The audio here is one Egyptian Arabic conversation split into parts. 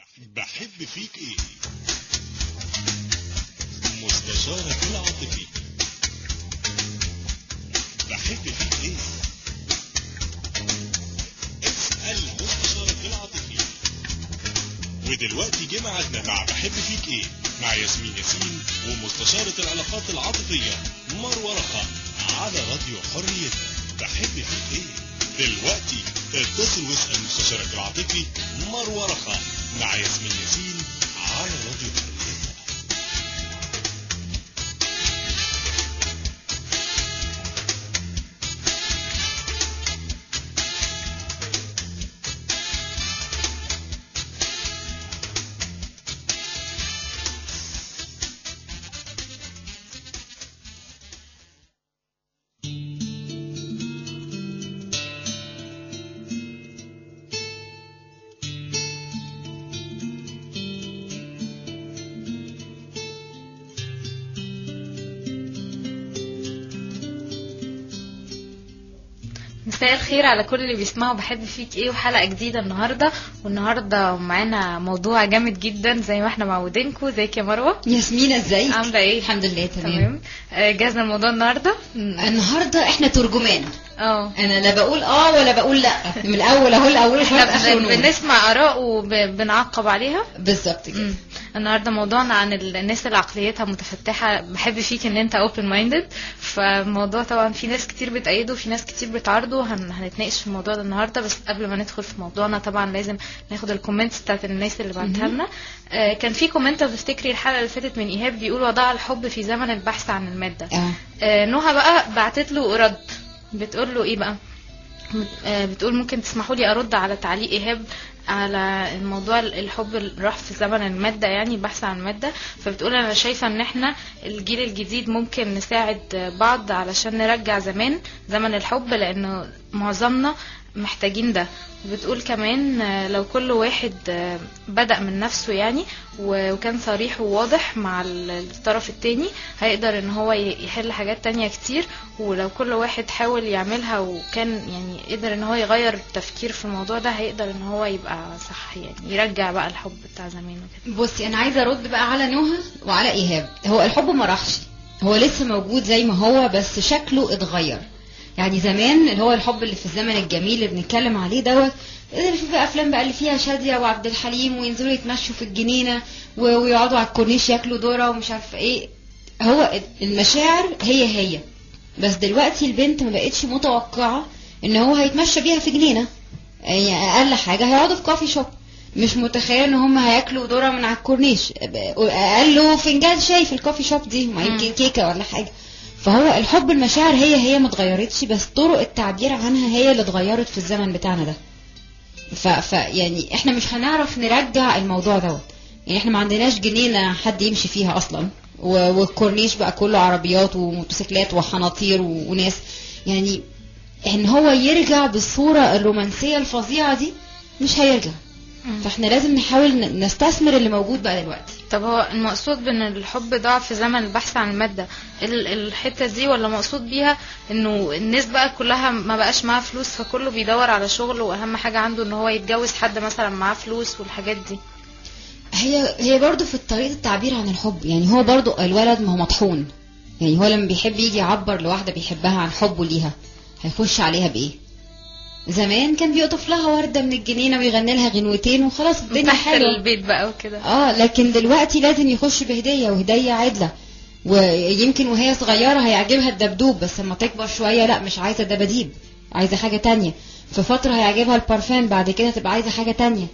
بحب فيك ايه مستشارك العاطفي بحب فيك ايه اسأل مستشارك العاطفي ودلوقتي جه ميعادنا مع بحب فيك ايه مع ياسمين ياسين ومستشارة العلاقات العاطفية مروة رخا على راديو حرية بحب فيك ايه دلوقتي اتصل واسأل مستشارك العاطفي مروة رخا مع ياسمين ياسين على راديو حرية مساء الخير على كل اللي بيسمعوا بحب فيك ايه وحلقه جديده النهارده والنهارده معانا موضوع جامد جدا زي ما احنا معودينكم ازيك يا مروه ياسمين ازيك عامله ايه الحمد لله تمام, تمام آه، جاهزه الموضوع النهارده النهارده احنا ترجمان اه انا لا بقول اه ولا بقول لا من الاول اهو الاول احنا اخر بن- ونقول. بنسمع اراء وبنعقب عليها بالظبط كده مم. النهارده موضوعنا عن ال- الناس اللي عقليتها متفتحه بحب فيك ان انت اوبن مايندد فالموضوع طبعا في ناس كتير بتأيده وفي ناس كتير بتعارضه هن... هنتناقش في الموضوع ده النهارده بس قبل ما ندخل في موضوعنا طبعا لازم ناخد الكومنتس بتاعت الناس اللي بعتها لنا آه كان في كومنت بفتكري الحلقه اللي فاتت من ايهاب بيقول وضع الحب في زمن البحث عن الماده اه آه نهى بقى بعتت له رد بتقول له ايه بقى آه، بتقول ممكن تسمحوا لي ارد على تعليق ايهاب على الموضوع الحب اللي راح في زمن المادة يعني البحث عن المادة فبتقول انا شايفة ان احنا الجيل الجديد ممكن نساعد بعض علشان نرجع زمان زمن الحب لانه معظمنا محتاجين ده بتقول كمان آه، لو كل واحد آه، بدأ من نفسه يعني و- وكان صريح وواضح مع ال- الطرف التاني هيقدر ان هو ي- يحل حاجات تانية كتير ولو كل واحد حاول يعملها وكان يعني قدر ان هو يغير التفكير في الموضوع ده هيقدر ان هو يبقى صح يعني يرجع بقى الحب بتاع زمان وكده بصي انا عايزه ارد بقى على نهى وعلى ايهاب هو الحب ما راحش هو لسه موجود زي ما هو بس شكله اتغير يعني زمان اللي هو الحب اللي في الزمن الجميل اللي بنتكلم عليه دوت اللي في افلام بقى اللي فيها شاديه وعبد الحليم وينزلوا يتمشوا في الجنينه و- ويقعدوا على الكورنيش ياكلوا ذره ومش عارفه ايه هو المشاعر هي هي بس دلوقتي البنت ما بقتش متوقعه ان هو هيتمشى بيها في جنينه يعني اقل حاجه هيقعدوا في كوفي شوب مش متخيل ان هم هياكلوا ذره من على الكورنيش اقل فنجان شاي في الكوفي شوب دي ما يمكن مم. كيكه ولا حاجه فهو الحب المشاعر هي هي ما اتغيرتش بس طرق التعبير عنها هي اللي اتغيرت في الزمن بتاعنا ده ف, ف يعني احنا مش هنعرف نرجع الموضوع دوت يعني احنا ما عندناش جنينه حد يمشي فيها اصلا و- والكورنيش بقى كله عربيات وموتوسيكلات وحناطير و- وناس يعني ان هو يرجع بالصوره الرومانسيه الفظيعه دي مش هيرجع فاحنا لازم نحاول ن- نستثمر اللي موجود بقى دلوقتي طب هو المقصود بان الحب ضاع في زمن البحث عن المادة ال- الحتة دي ولا مقصود بيها انه الناس بقى كلها ما بقاش معاها فلوس فكله بيدور على شغل واهم حاجة عنده ان هو يتجوز حد مثلا معاه فلوس والحاجات دي هي هي برضه في طريقه التعبير عن الحب يعني هو برضه الولد ما هو مطحون يعني هو لما بيحب يجي يعبر لواحده بيحبها عن حبه ليها هيخش عليها بايه زمان كان بيقطف لها ورده من الجنينه ويغني لها غنوتين وخلاص الدنيا تحت حلوه البيت بقى وكده اه لكن دلوقتي لازم يخش بهديه وهديه عدله ويمكن وهي صغيره هيعجبها الدبدوب بس لما تكبر شويه لا مش عايزه دباديب عايزه حاجه تانية في فتره هيعجبها البارفان بعد كده تبقى عايزه حاجه تانية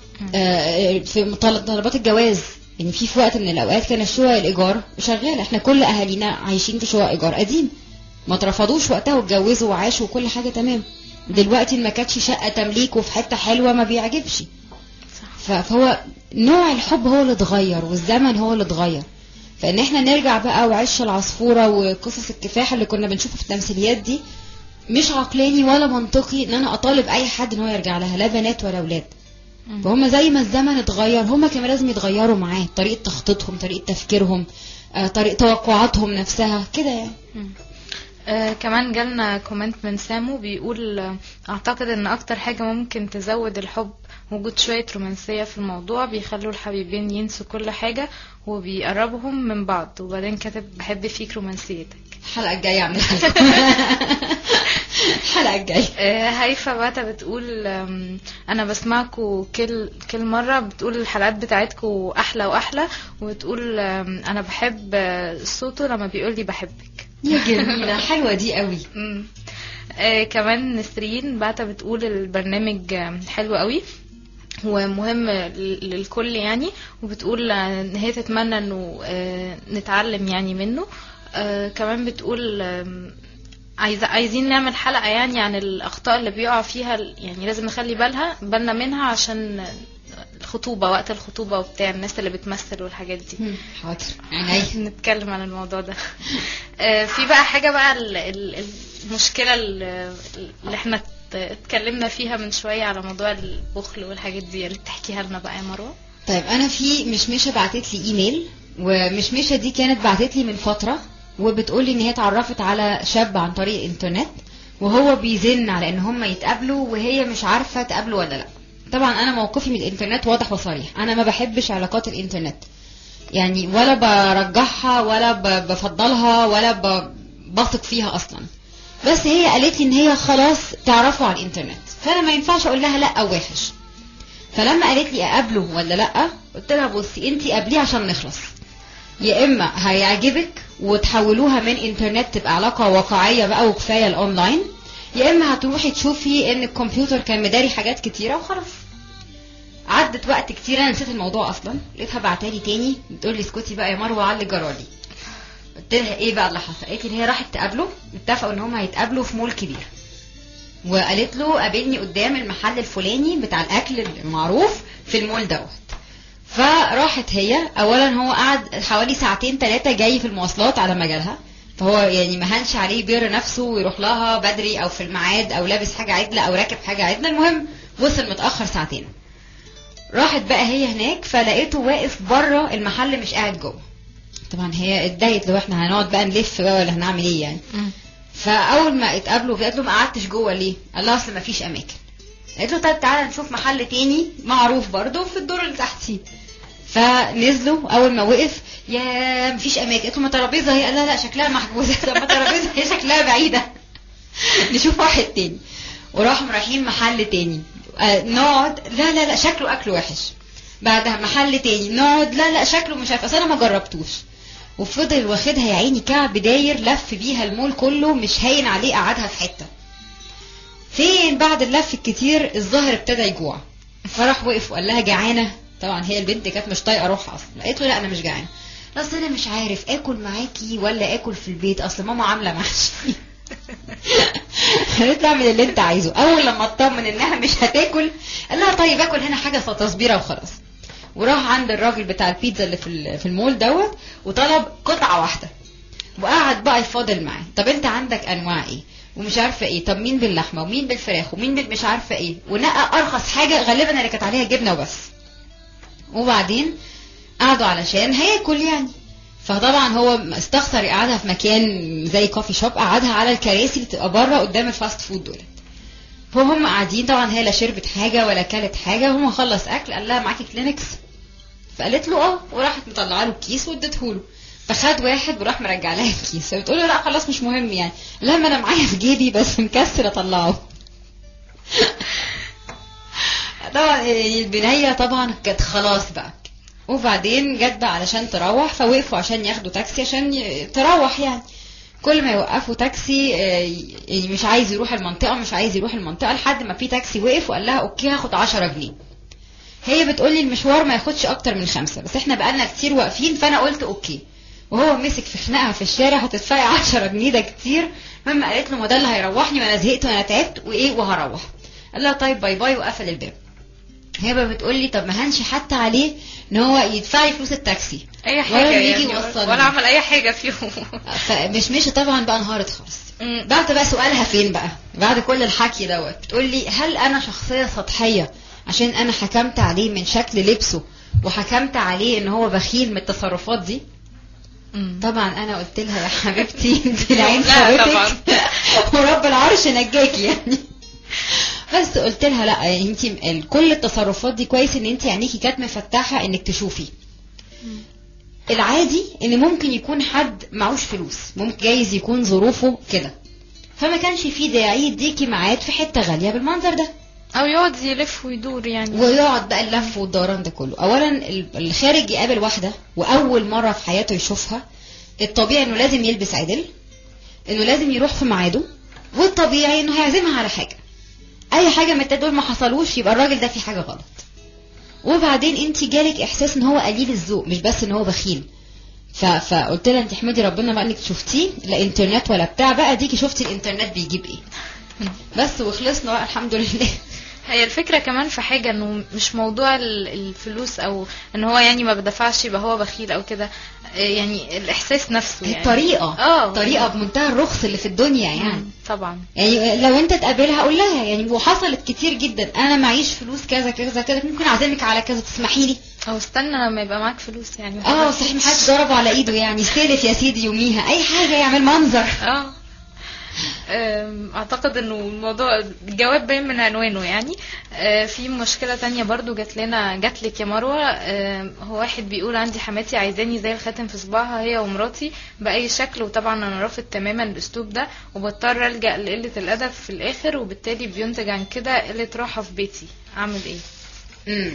آه في طل- طلبات الجواز يعني في في وقت من الاوقات كان الشقق الايجار شغال احنا كل اهالينا عايشين في شقق ايجار قديم ما اترفضوش وقتها واتجوزوا وعاشوا وكل حاجه تمام دلوقتي ما كانتش شقه تمليك وفي حته حلوه ما بيعجبش ف- فهو نوع الحب هو اللي اتغير والزمن هو اللي اتغير فان احنا نرجع بقى وعش العصفوره وقصص الكفاح اللي كنا بنشوفه في التمثيليات دي مش عقلاني ولا منطقي ان انا اطالب اي حد ان هو يرجع لها لا بنات ولا اولاد مم. فهم زي ما الزمن اتغير هم كمان لازم يتغيروا معاه طريقه تخطيطهم طريقه تفكيرهم آه، طريقه توقعاتهم نفسها كده يعني مم. آه كمان جالنا كومنت من سامو بيقول آه، اعتقد ان اكتر حاجة ممكن تزود الحب وجود شوية رومانسية في الموضوع بيخلوا الحبيبين ينسوا كل حاجة وبيقربهم من بعض وبعدين كاتب بحب فيك رومانسيتك الحلقه الجايه اعمل الحلقه الجايه آه، هيفا باتا بتقول آم، انا بسمعكوا كل كل مره بتقول الحلقات بتاعتكوا احلى واحلى وبتقول آم، انا بحب آه، صوته لما بيقول لي بحبك يا جميله حلوه دي قوي مم. آه كمان نسرين باتا بتقول البرنامج آه، حلو قوي ومهم ل- للكل يعني وبتقول آه، ان هي تتمنى انه آه، نتعلم يعني منه آه، كمان بتقول آم، عايزة عايزين نعمل حلقة يعني عن الأخطاء اللي بيقع فيها ال- يعني لازم نخلي بالها بالنا منها عشان الخطوبة وقت الخطوبة وبتاع الناس اللي بتمثل والحاجات دي مم، حاضر عينيا نتكلم عن الموضوع ده آه، في بقى حاجة بقى ال- ال- المشكلة ال- اللي احنا ات- اتكلمنا فيها من شوية على موضوع البخل والحاجات دي اللي تحكيها لنا بقى يا مروة طيب انا في مشمشه بعتت لي ايميل ومشمشه دي كانت بعتت لي من فتره وبتقول لي ان هي اتعرفت على شاب عن طريق الانترنت وهو بيزن على ان هم يتقابلوا وهي مش عارفه تقابله ولا لا طبعا انا موقفي من الانترنت واضح وصريح انا ما بحبش علاقات الانترنت يعني ولا برجحها ولا ب- بفضلها ولا ب- بثق فيها اصلا بس هي قالت لي ان هي خلاص تعرفوا على الانترنت فانا ما ينفعش اقول لها لا او وحش فلما قالت لي اقابله ولا لا قلت لها بصي انت قابليه عشان نخلص يا اما هيعجبك وتحولوها من انترنت تبقى علاقه واقعيه بقى وكفايه الاونلاين يا اما هتروحي تشوفي ان الكمبيوتر كان مداري حاجات كتيره وخلاص عدت وقت كتير انا نسيت الموضوع اصلا لقيتها بعتالي تاني بتقول لي اسكتي بقى يا مروه على اللي جرالي قلت لها ايه بقى اللي حصل قالت لي ان هي راحت تقابله اتفقوا ان هم هيتقابلوا في مول كبير وقالت له قابلني قدام المحل الفلاني بتاع الاكل المعروف في المول دوت فراحت هي اولا هو قعد حوالي ساعتين ثلاثه جاي في المواصلات على مجالها فهو يعني ما هنش عليه بير نفسه ويروح لها بدري او في الميعاد او لابس حاجه عدله او راكب حاجه عدله المهم وصل متاخر ساعتين راحت بقى هي هناك فلقيته واقف بره المحل مش قاعد جوه طبعا هي اتضايقت لو احنا هنقعد بقى نلف بقى ولا هنعمل ايه يعني فاول ما اتقابلوا قالت له ما قعدتش جوه ليه قال لها اصل ما فيش اماكن قالت له طب تعالى نشوف محل تاني معروف برضه في الدور اللي تحتيه فنزلوا اول ما وقف يا مفيش اماكن قالت له ما ترابيزه هي قال لها لا شكلها محجوزه طب ما ترابيزه هي شكلها بعيده نشوف واحد تاني وراحوا رايحين محل تاني آه نقعد لا لا لا شكله اكله وحش بعدها محل تاني نقعد لا لا شكله مش عارف اصل انا ما جربتوش وفضل واخدها يا عيني كعب داير لف بيها المول كله مش هاين عليه قعدها في حته فين بعد اللف الكتير الظاهر ابتدى يجوع فراح وقف وقال لها جعانه طبعا هي البنت كانت مش طايقه روحها اصلا قالت له لا انا مش جعانه لا اصل انا مش عارف اكل معاكي ولا اكل في البيت اصل ماما عامله محشي قالت له اعمل اللي انت عايزه اول لما اطمن انها مش هتاكل قال لها طيب اكل هنا حاجه تصبيره وخلاص وراح عند الراجل بتاع البيتزا اللي في ال- في المول دوت وطلب قطعه واحده وقعد بقى يفاضل معاه طب انت عندك انواع ايه ومش عارفه ايه طب مين باللحمه ومين بالفراخ ومين بال- مش عارفه ايه ونقى ارخص حاجه غالبا اللي كانت عليها جبنه وبس وبعدين قعدوا علشان هياكل يعني فطبعا هو استخسر يقعدها في مكان زي كوفي شوب قعدها على الكراسي اللي تبقى بره قدام الفاست فود دول فهم قاعدين طبعا هي لا شربت حاجه ولا كلت حاجه وهم خلص اكل قال لها معاكي كلينكس فقالت له اه وراحت مطلعه له الكيس وادته له فخد واحد وراح مرجع لها الكيس فبتقول له لا خلاص مش مهم يعني لا ما انا معايا في جيبي بس مكسر اطلعه طبعا البنية طبعا كانت خلاص بقى وبعدين جت بقى علشان تروح فوقفوا عشان ياخدوا تاكسي عشان ي- تروح يعني كل ما يوقفوا تاكسي آه، يعني مش عايز يروح المنطقة مش عايز يروح المنطقة لحد ما في تاكسي وقف وقال لها اوكي هاخد 10 جنيه هي بتقولي المشوار ما ياخدش اكتر من خمسة بس احنا بقالنا كتير واقفين فانا قلت اوكي وهو مسك في خناقها في الشارع هتدفعي 10 جنيه ده كتير المهم قالت له ما ده اللي هيروحني وانا زهقت وانا تعبت وايه وهروح قال لها طيب باي باي وقفل الباب هي بقى بتقول لي طب ما هنش حتى عليه ان هو يدفع لي فلوس التاكسي اي ولا حاجه يجي يعني يوصلني. ولا عمل اي حاجه فيهم فمش مشي طبعا بقى انهارت خالص مم. بعد بقى سؤالها فين بقى بعد كل الحكي دوت بتقول لي هل انا شخصيه سطحيه عشان انا حكمت عليه من شكل لبسه وحكمت عليه ان هو بخيل من التصرفات دي مم. طبعا انا قلت لها يا حبيبتي انت العين لا طبعا. خابتك ورب العرش نجاكي يعني بس قلت لها لا يعني انت كل التصرفات دي كويس ان انت عينيكي كانت مفتحه انك تشوفي العادي ان ممكن يكون حد معوش فلوس ممكن جايز يكون ظروفه كده فما كانش فيه داعي يديكي ميعاد في حته غاليه بالمنظر ده او يقعد يلف ويدور يعني ويقعد بقى اللف والدوران ده كله اولا ال- الخارج يقابل واحده واول مره في حياته يشوفها الطبيعي انه لازم يلبس عدل انه لازم يروح في ميعاده والطبيعي انه هيعزمها على حاجه اي حاجه من التلاتة دول ما حصلوش يبقى الراجل ده في حاجه غلط وبعدين انت جالك احساس ان هو قليل الذوق مش بس ان هو بخيل ف... فقلت لها انت احمدي ربنا بقى انك شفتيه لا انترنت ولا بتاع بقى ديكي شفتي الانترنت بيجيب ايه بس وخلصنا بقى الحمد لله هي الفكرة كمان في حاجة انه مش موضوع ال- الفلوس او ان هو يعني ما بدفعش يبقى هو بخيل او كده آه، يعني الاحساس نفسه يعني الطريقه اه طريقه بمنتهى الرخص اللي في الدنيا يعني مم، طبعا يعني لو انت تقابلها قول لها يعني وحصلت كتير جدا انا معيش فلوس كذا كذا كذا ممكن اعزمك على كذا تسمحي لي او استنى لما يبقى معاك فلوس يعني اه صحيح محدش ضربه على ايده يعني استلف يا سيدي يوميها اي حاجه يعمل منظر اه أم، اعتقد انه الموضوع الجواب باين من عنوانه يعني آه، في مشكلة تانية برضو جات لنا جات لك يا مروة آم، هو واحد بيقول عندي حماتي عايزاني زي الخاتم في صباعها هي ومراتي بأي شكل وطبعا انا رافض تماما الاسلوب ده وبضطر الجأ لقلة الادب في الاخر وبالتالي بينتج عن كده قلة راحة في بيتي اعمل ايه امم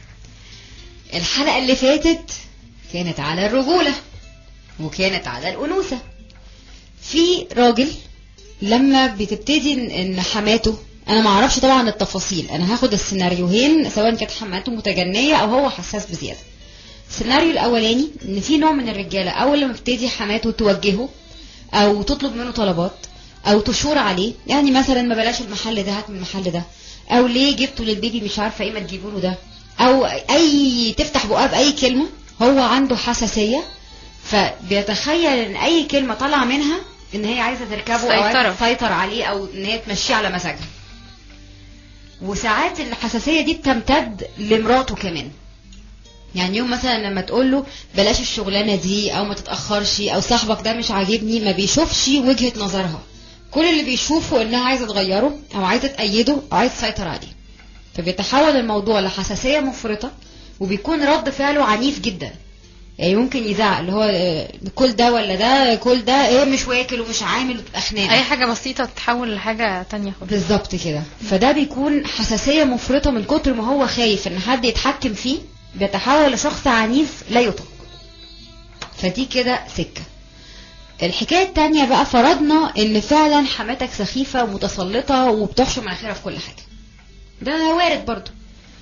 الحلقه اللي فاتت كانت على الرجوله وكانت على الانوثه في راجل لما بتبتدي ان- ان حماته انا ما اعرفش طبعا التفاصيل انا هاخد السيناريوهين سواء كانت حماته متجنيه او هو حساس بزياده السيناريو الاولاني ان في نوع من الرجاله اول لما بتبتدي حماته توجهه او تطلب منه طلبات او تشور عليه يعني مثلا ما بلاش المحل ده هات من المحل ده او ليه جبته للبيبي مش عارفه ايه ما تجيبوا له ده او اي تفتح بقها باي كلمه هو عنده حساسيه فبيتخيل ان اي كلمه طالعه منها ان هي عايزه تركبه او عايزه سيطرة. تسيطر عليه او ان هي تمشيه على مزاجها وساعات الحساسيه دي بتمتد لمراته كمان يعني يوم مثلا لما تقول له بلاش الشغلانه دي او ما تتاخرش او صاحبك ده مش عاجبني ما بيشوفش وجهه نظرها كل اللي بيشوفه انها عايزه تغيره او عايزه تأيده او عايزه تسيطر عليه فبيتحول الموضوع لحساسيه مفرطه وبيكون رد فعله عنيف جدا يعني ممكن يزعق اللي هو آه، كل ده ولا ده كل ده ايه مش واكل ومش عامل وتبقى خناقه اي حاجة بسيطة تتحول لحاجة تانية خالص بالظبط كده فده بيكون حساسية مفرطة من كتر ما هو خايف ان حد يتحكم فيه بيتحول لشخص عنيف لا يطاق فدي كده سكة الحكاية التانية بقى فرضنا ان فعلا حماتك سخيفة ومتسلطة وبتحشر مناخيرها في كل حاجة ده وارد برضو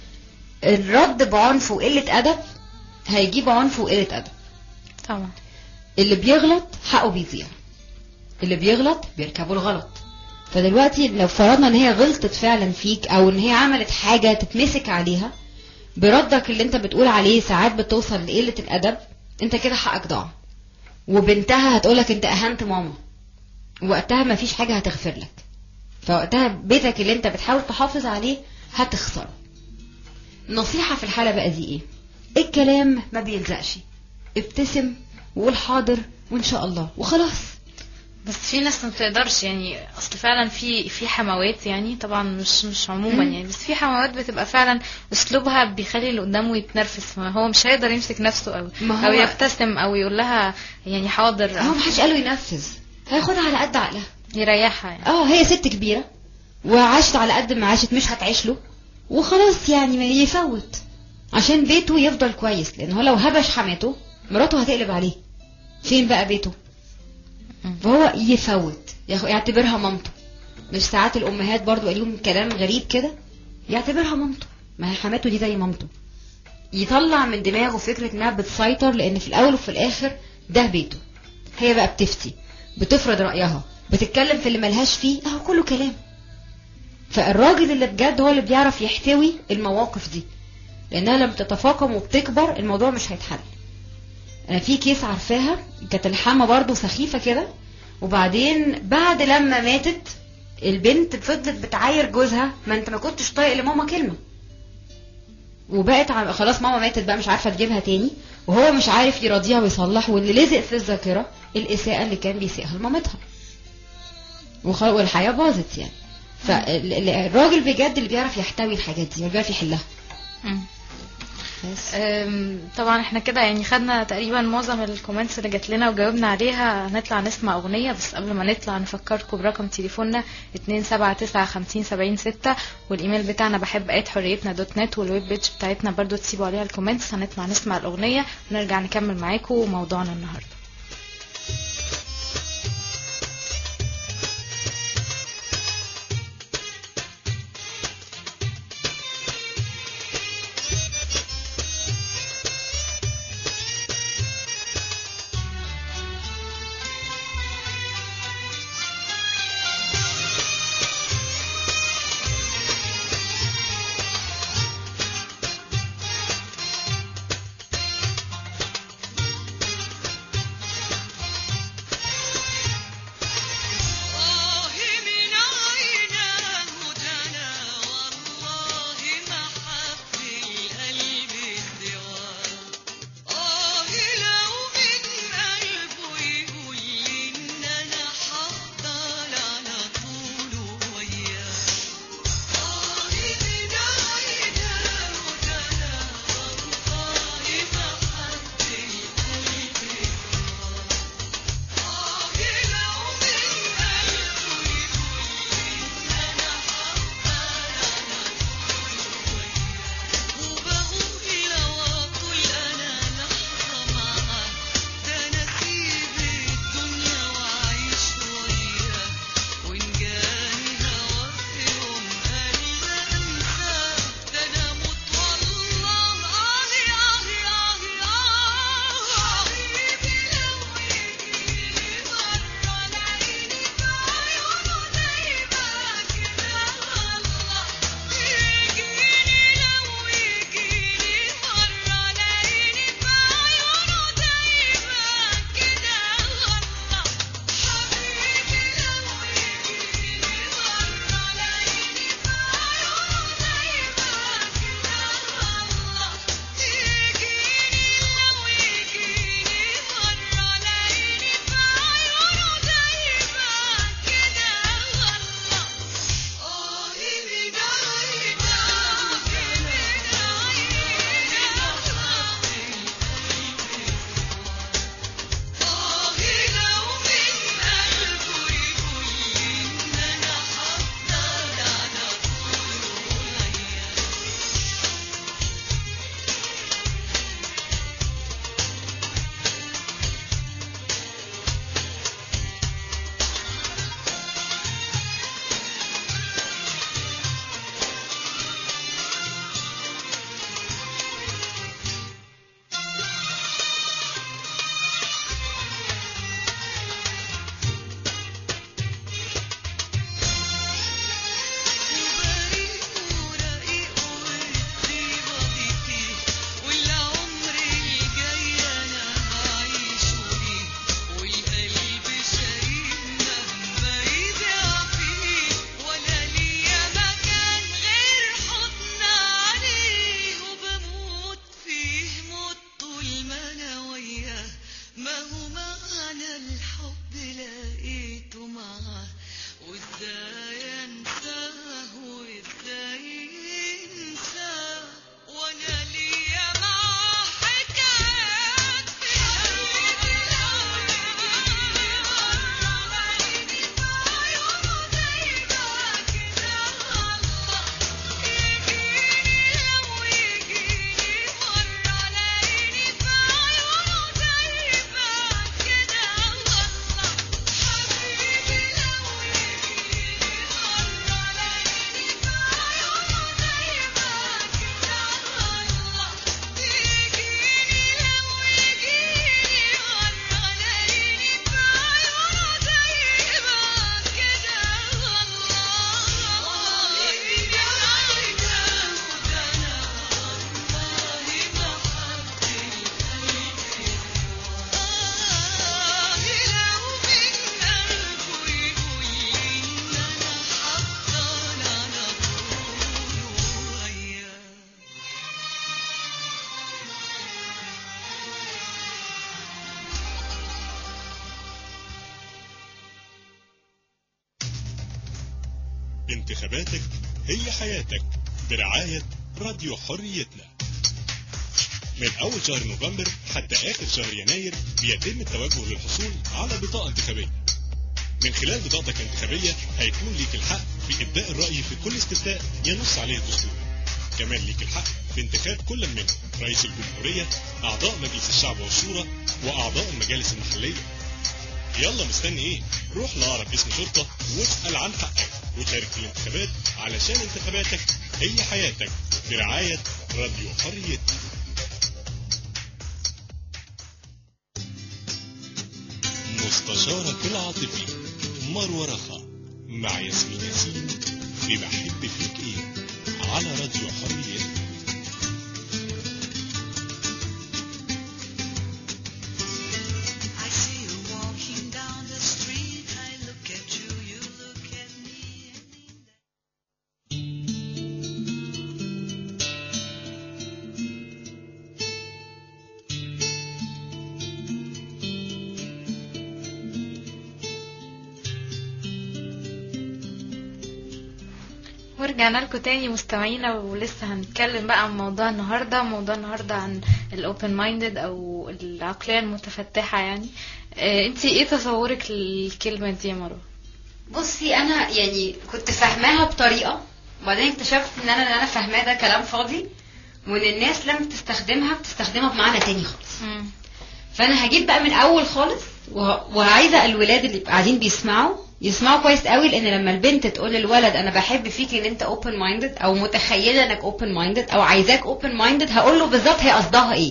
الرد بعنف وقلة أدب هيجيب عنف وقلة أدب طبعا اللي بيغلط حقه بيضيع اللي بيغلط بيركبوا الغلط فدلوقتي لو فرضنا ان هي غلطت فعلا فيك او ان هي عملت حاجة تتمسك عليها بردك اللي انت بتقول عليه ساعات بتوصل لقلة الادب انت كده حقك ضاع وبنتها هتقولك انت اهنت ماما وقتها مفيش حاجة هتغفر لك فوقتها بيتك اللي انت بتحاول تحافظ عليه هتخسره نصيحة في الحالة بقى دي ايه الكلام ما بيلزقش ابتسم وقول حاضر وان شاء الله وخلاص بس في ناس ما بتقدرش يعني اصل فعلا في في حموات يعني طبعا مش مش عموما مم. يعني بس في حموات بتبقى فعلا اسلوبها بيخلي اللي قدامه يتنرفز فهو مش هيقدر يمسك نفسه قوي ما او هو- يبتسم او يقول لها يعني حاضر هو محدش قاله ينفذ هياخدها على قد عقلها يريحها يعني اه هي ست كبيرة وعاشت على قد ما عاشت مش هتعيش له وخلاص يعني ما يفوت عشان بيته يفضل كويس لان هو لو هبش حماته مراته هتقلب عليه فين بقى بيته مم. فهو يفوت ياخ- يعتبرها مامته مش ساعات الامهات برضو ليهم كلام غريب كده يعتبرها مامته ما هي حماته دي زي مامته يطلع من دماغه فكرة انها بتسيطر لان في الاول وفي الاخر ده بيته هي بقى بتفتي بتفرض رأيها بتتكلم في اللي ملهاش فيه اهو كله كلام فالراجل اللي بجد هو اللي بيعرف يحتوي المواقف دي لانها لما تتفاقم وبتكبر الموضوع مش هيتحل انا في كيس عارفاها كانت الحامه برضو سخيفه كده وبعدين بعد لما ماتت البنت فضلت بتعاير جوزها ما انت ما كنتش طايق لماما كلمه وبقت ع- خلاص ماما ماتت بقى مش عارفه تجيبها تاني وهو مش عارف يراضيها ويصلح واللي لزق في الذاكره الاساءه اللي كان بيسيئها لمامتها وخ- والحياه باظت يعني فالراجل بجد اللي بيعرف يحتوي الحاجات دي وبيعرف يحلها مم. بس أم، طبعا احنا كده يعني خدنا تقريبا معظم الكومنتس اللي جات لنا وجاوبنا عليها هنطلع نسمع اغنيه بس قبل ما نطلع نفكركم برقم تليفوننا 279 والايميل بتاعنا بحب ات حريتنا دوت نت والويب بيج بتاعتنا برضو تسيبوا عليها الكومنتس هنطلع نسمع الاغنيه ونرجع نكمل معاكم موضوعنا النهارده Thank انتخاباتك هي حياتك برعاية راديو حريتنا من أول شهر نوفمبر حتى آخر شهر يناير بيتم التوجه للحصول على بطاقة انتخابية من خلال بطاقتك الانتخابية هيكون ليك الحق في إبداء الرأي في كل استفتاء ينص عليه الدستور كمان ليك الحق في انتخاب كل منهم رئيس الجمهورية أعضاء مجلس الشعب والشورى وأعضاء المجالس المحلية يلا مستني ايه روح لأقرب اسم شرطة واسأل عن حقك وشارك في الانتخابات علشان انتخاباتك هي حياتك برعاية راديو حريتنا مستشارك العاطفي مروة رخا مع ياسمين ياسين في بحب فيك ايه على راديو حريتنا I see you walking down the street. I look at you, you look at me. ورجعنا لكم تاني مستمعينا ولسه هنتكلم بقى عن موضوع النهارده موضوع النهارده عن الاوبن مايندد او العقليه المتفتحه يعني آه انتي ايه تصورك للكلمه دي يا مروه بصي انا يعني كنت فاهماها بطريقه وبعدين اكتشفت ان انا اللي انا فاهماه ده كلام فاضي وان الناس لما بتستخدمها بتستخدمها بمعنى تاني خالص فانا هجيب بقى من اول خالص وه- وعايزه الولاد اللي قاعدين بيسمعوا يسمعوا كويس قوي لان لما البنت تقول للولد انا بحب فيك ان انت اوبن مايندد او متخيله انك اوبن مايندد او عايزاك اوبن مايندد هقول له بالظبط هي قصدها ايه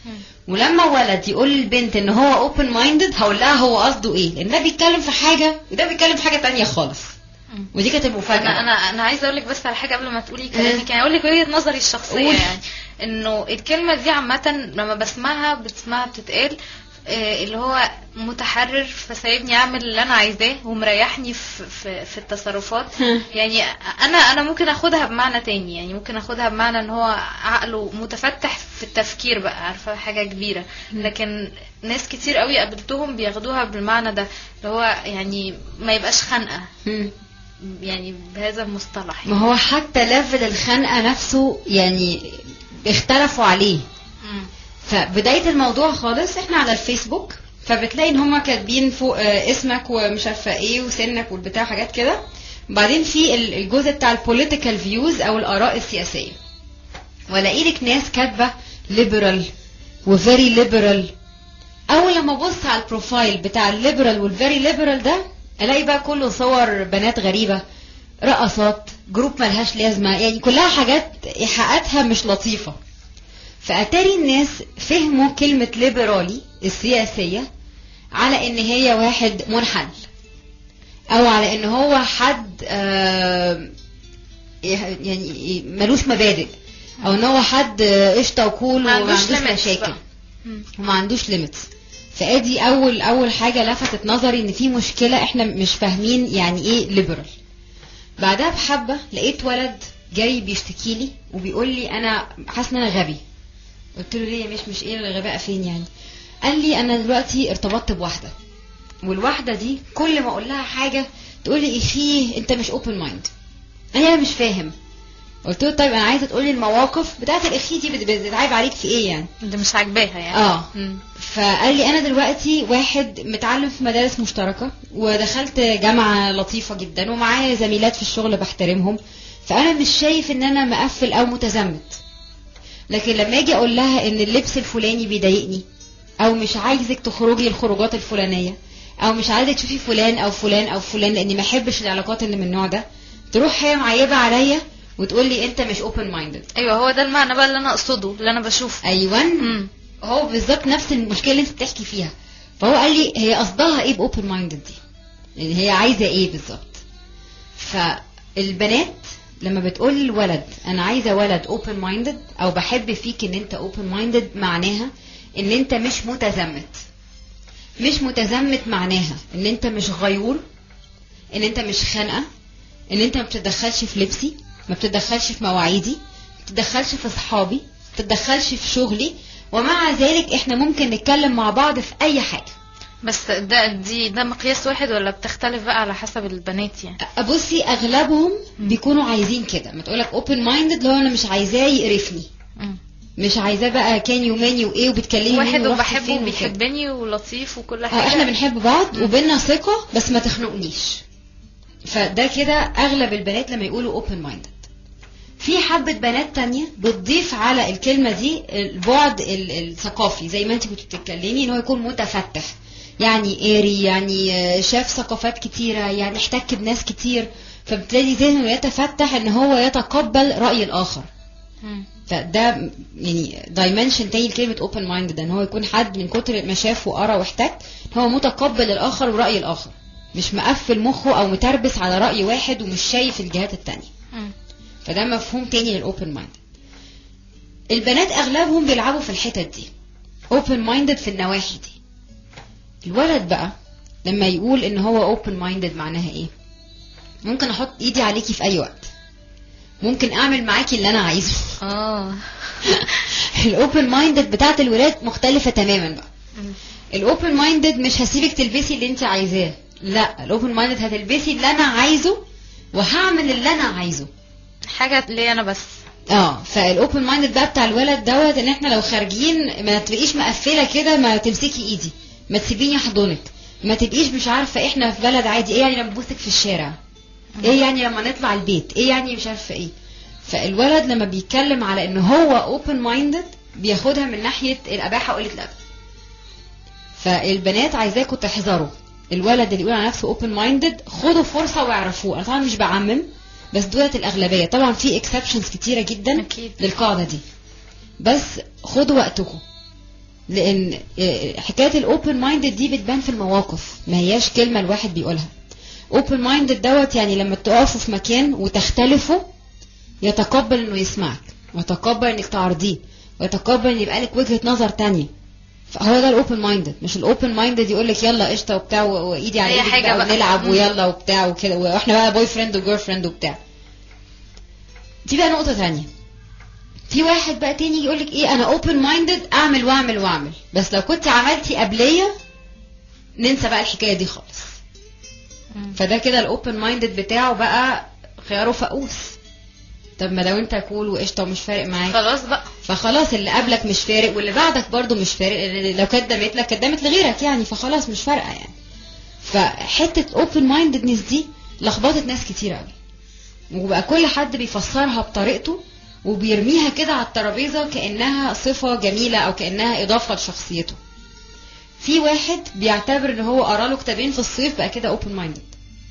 ولما ولد يقول للبنت ان هو اوبن مايندد هقول لها هو قصده ايه لان ده بيتكلم في حاجه وده بيتكلم في حاجه تانية خالص مم. ودي كانت المفاجاه انا انا انا عايزه اقول لك بس على حاجه قبل ما تقولي كلامك يعني اقول لك وجهه نظري الشخصيه قولي. يعني انه الكلمه دي عامه لما بسمعها بتسمعها بتتقال آه، اللي هو متحرر فسايبني اعمل اللي انا عايزاه ومريحني في في, في التصرفات هم. يعني انا انا ممكن اخدها بمعنى تاني يعني ممكن اخدها بمعنى ان هو عقله متفتح في التفكير بقى عارفه حاجه كبيره لكن ناس كتير قوي قابلتهم بياخدوها بالمعنى ده اللي هو يعني ما يبقاش خنقه مم. يعني بهذا المصطلح ما هو حتى ليفل الخنقه نفسه يعني اختلفوا عليه مم. فبدايه الموضوع خالص احنا على الفيسبوك فبتلاقي ان هما كاتبين فوق آه، اسمك ومش عارفه ايه وسنك والبتاع حاجات كده بعدين في ال- الجزء بتاع البوليتيكال فيوز او الاراء السياسيه والاقي لك ناس كاتبه ليبرال وفيري ليبرال اول لما ابص على البروفايل بتاع الليبرال والفيري ليبرال ده الاقي بقى كله صور بنات غريبه رقصات جروب ملهاش لازمه يعني كلها حاجات ايحاءاتها مش لطيفه فاتاري الناس فهموا كلمه ليبرالي السياسيه على ان هي واحد منحل او على ان هو حد آه، يعني ملوش مبادئ او ان هو حد آه، قشطه وكول ما وما عندوش عندوش limits مشاكل بقى. مم. وما عندوش ليميتس فادي اول اول حاجه لفتت نظري ان في مشكله احنا مش فاهمين يعني ايه ليبرال بعدها بحبه لقيت ولد جاي بيشتكي لي وبيقول لي انا حاسس ان انا غبي قلت له ليه مش مش ايه الغباء فين يعني قال لي انا دلوقتي ارتبطت بواحده والواحده دي كل ما اقول لها حاجه تقول لي ايه فيه انت مش اوبن مايند انا مش فاهم قلت له طيب انا عايزه تقولي المواقف بتاعت الاخي دي بت- بتتعب عليك في ايه يعني ده مش عاجباها يعني اه مم. فقال لي انا دلوقتي واحد متعلم في مدارس مشتركه ودخلت جامعه لطيفه جدا ومعايا زميلات في الشغل بحترمهم فانا مش شايف ان انا مقفل او متزمت لكن لما اجي اقول لها ان اللبس الفلاني بيضايقني او مش عايزك تخرجي الخروجات الفلانيه او مش عايزك تشوفي فلان او فلان او فلان لاني ما احبش العلاقات اللي من النوع ده تروح هي معيبه عليا وتقول لي انت مش اوبن مايندد ايوه هو ده المعنى بقى اللي انا اقصده اللي انا بشوفه ايوه مم. هو بالظبط نفس المشكله اللي انت بتحكي فيها فهو قال لي هي قصدها ايه باوبن مايندد دي يعني هي عايزه ايه بالظبط فالبنات لما بتقول للولد انا عايزه ولد اوبن مايندد او بحب فيك ان انت اوبن مايندد معناها ان انت مش متزمت مش متزمت معناها ان انت مش غيور ان انت مش خانقه ان انت ما بتتدخلش في لبسي ما بتتدخلش في مواعيدي ما بتتدخلش في اصحابي ما بتتدخلش في شغلي ومع ذلك احنا ممكن نتكلم مع بعض في اي حاجه بس ده دي ده مقياس واحد ولا بتختلف بقى على حسب البنات يعني بصي اغلبهم بيكونوا عايزين كده ما تقولك اوبن مايندد لو انا مش عايزاه يقرفني مم. مش عايزاه بقى كان يوماني وايه وبتكلمي واحد مين ورحت وبحبه فين وكده. وبيحبني ولطيف وكل اه حاجه احنا بنحب بعض وبيننا ثقة بس ما تخنقنيش فده كده اغلب البنات لما يقولوا اوبن مايندد في حبة بنات تانية بتضيف على الكلمة دي البعد ال- الثقافي زي ما انت كنت بتتكلمي ان هو يكون متفتح يعني قاري يعني آه، شاف ثقافات كتيرة يعني احتك بناس كتير فبالتالي ذهنه يتفتح ان هو يتقبل رأي الآخر مم. فده م- يعني دايمنشن تاني لكلمة اوبن مايندد ان هو يكون حد من كتر ما شاف وقرا واحتك هو متقبل الآخر ورأي الآخر مش مقفل مخه او متربس على رأي واحد ومش شايف الجهات التانية مم. فده مفهوم تاني للاوبن مايند البنات اغلبهم بيلعبوا في الحتت دي اوبن مايندد في النواحي دي الولد بقى لما يقول ان هو اوبن مايندد معناها ايه ممكن احط ايدي عليكي في اي وقت ممكن اعمل معاكي اللي انا عايزه اه الاوبن مايندد بتاعت الولاد مختلفة تماما بقى مم. الاوبن مايندد مش هسيبك تلبسي اللي انت عايزاه لا الاوبن مايندد هتلبسي اللي انا عايزه وهعمل اللي انا عايزه حاجه ليا انا بس اه فالاوبن مايندد بقى بتاع الولد دوت ان احنا لو خارجين ما تبقيش مقفله كده ما تمسكي ايدي ما تسيبيني احضنك ما تبقيش مش عارفه احنا في بلد عادي ايه يعني لما ابوسك في الشارع ايه يعني لما نطلع البيت ايه يعني مش عارفه ايه فالولد لما بيتكلم على ان هو اوبن مايندد بياخدها من ناحيه الاباحه وقله الادب فالبنات عايزاكم تحذروا الولد اللي يقول على نفسه اوبن مايندد خدوا فرصه واعرفوه انا طبعا مش بعمم بس دولت الاغلبيه طبعا في اكسبشنز كتيره جدا أكيد. للقاعده دي بس خدوا وقتكم لان آه، حكايه الاوبن مايندد دي بتبان في المواقف ما هياش كلمه الواحد بيقولها اوبن مايندد دوت يعني لما تقفوا في مكان وتختلفوا يتقبل انه يسمعك ويتقبل انك تعرضيه ويتقبل ان يبقى لك وجهه نظر تانية فهو ده الاوبن مايندد مش الاوبن مايندد يقول لك يلا قشطه وبتاع و- وايدي على أي ايدك حاجة بقى بقى. ونلعب مم. ويلا وبتاع وكده واحنا بقى بوي فريند وجيرل فريند وبتاع دي بقى نقطه تانية في واحد بقى تاني يقول لك ايه انا اوبن مايندد اعمل واعمل واعمل بس لو كنت عملتي قبليه ننسى بقى الحكايه دي خالص مم. فده كده الاوبن مايندد بتاعه بقى خياره فقوس طب ما لو انت كول وقشطه ومش فارق معاك خلاص بقى فخلاص اللي قبلك مش فارق واللي بعدك برضو مش فارق لو كدمت لك كدمت لغيرك يعني فخلاص مش فارقه يعني فحته اوبن ماينددنس دي لخبطت ناس كتير قوي وبقى كل حد بيفسرها بطريقته وبيرميها كده على الترابيزه كانها صفه جميله او كانها اضافه لشخصيته في واحد بيعتبر ان هو قرا له كتابين في الصيف بقى كده اوبن مايندد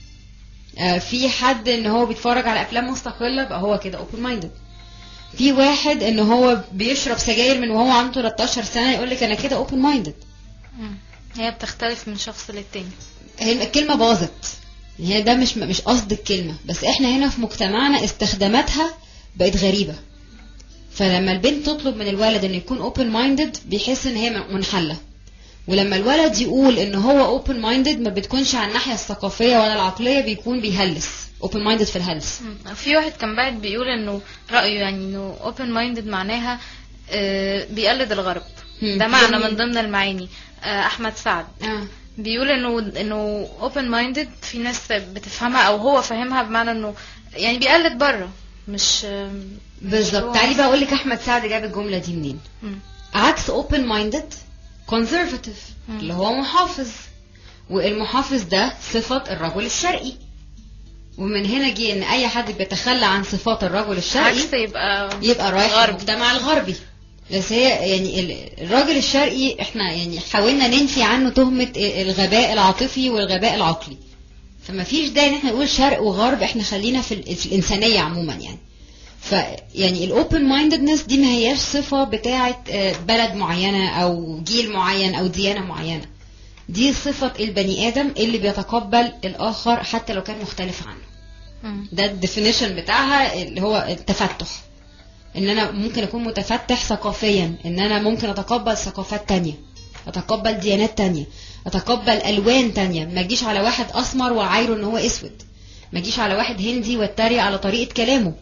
في حد ان هو بيتفرج على افلام مستقله بقى هو كده اوبن مايندد في واحد ان هو بيشرب سجاير من وهو عنده 13 سنه يقول لك انا كده اوبن مايندد مم. هي بتختلف من شخص للتاني هي الكلمه باظت هي ده مش مش قصد الكلمه بس احنا هنا في مجتمعنا استخداماتها بقت غريبه فلما البنت تطلب من الولد انه يكون اوبن مايندد بيحس ان هي منحله ولما الولد يقول ان هو اوبن مايندد ما بتكونش على الناحيه الثقافيه ولا العقليه بيكون بيهلس اوبن مايندد في الهلس مم. في واحد كان بعد بيقول انه رأيه يعني انه open minded معناها آه، بيقلد الغرب مم. ده معنى جميل. من ضمن المعاني آه، احمد سعد اه بيقول انه انه open minded في ناس بتفهمها او هو فاهمها بمعنى انه يعني بيقلد بره مش آم، مش بالظبط هو- تعالي بقى اقول لك احمد سعد جاب الجمله دي منين مم. عكس اوبن مايندد كونزرفاتيف مم. اللي هو محافظ والمحافظ ده صفة الرجل الشرقي ومن هنا جه ان اي حد بيتخلى عن صفات الرجل الشرقي عكس يبقى يبقى رايح غربي. المجتمع الغربي بس هي يعني ال- الراجل الشرقي احنا يعني حاولنا ننفي عنه تهمة الغباء العاطفي والغباء العقلي فما فيش داعي ان احنا نقول شرق وغرب احنا خلينا في, ال- في الانسانية عموما يعني فيعني الاوبن ماينددنس دي ما هياش صفة بتاعة آه، بلد معينة او جيل معين او ديانة معينة دي صفة البني ادم اللي بيتقبل الاخر حتى لو كان مختلف عنه مم. ده الديفينيشن بتاعها اللي هو التفتح ان انا ممكن اكون متفتح ثقافيا ان انا ممكن اتقبل ثقافات تانية اتقبل ديانات تانية اتقبل الوان تانية ما اجيش على واحد اسمر وعايره ان هو اسود ما اجيش على واحد هندي واتريق على طريقة كلامه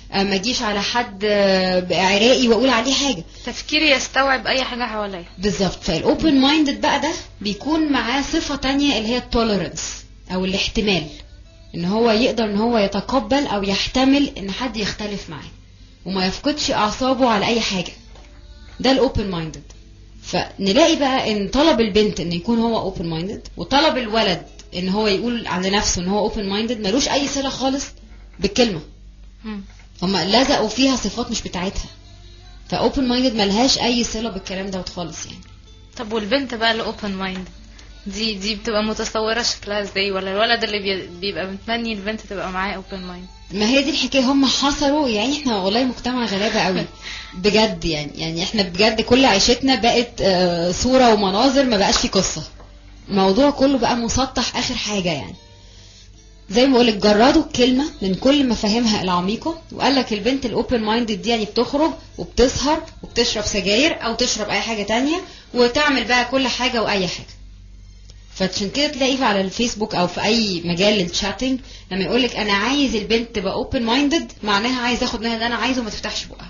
آه، ما اجيش على حد آه، عراقي واقول عليه حاجه تفكيري يستوعب اي حاجه حواليا بالظبط فالاوبن مايندد بقى ده بيكون معاه صفه تانية اللي هي التوليرنس او الاحتمال ان هو يقدر ان هو يتقبل او يحتمل ان حد يختلف معاه وما يفقدش اعصابه على اي حاجه ده الاوبن مايندد فنلاقي بقى ان طلب البنت ان يكون هو اوبن مايندد وطلب الولد ان هو يقول على نفسه ان هو اوبن مايندد ملوش اي صله خالص بالكلمه مم. هما لزقوا فيها صفات مش بتاعتها فاوبن مايندد ملهاش اي صله بالكلام دوت خالص يعني طب والبنت بقى اللي اوبن مايند دي دي بتبقى متصوره شكلها ازاي ولا الولد اللي بي- بيبقى متمني البنت تبقى معاه اوبن مايند ما هي دي الحكايه هم حصروا يعني احنا والله مجتمع غلابه قوي بجد يعني يعني احنا بجد كل عيشتنا بقت آه، صوره ومناظر ما بقاش في قصه الموضوع كله بقى مسطح اخر حاجه يعني زي ما بقولك جردوا الكلمه من كل مفاهيمها العميقه وقال لك البنت الاوبن مايندد دي يعني بتخرج وبتسهر وبتشرب سجاير او تشرب اي حاجه تانية وتعمل بقى كل حاجه واي حاجه فعشان كده تلاقي على الفيسبوك او في اي مجال للشاتنج لما يقول لك انا عايز البنت تبقى اوبن مايندد معناها عايز اخد منها اللي انا عايزه وما تفتحش بقها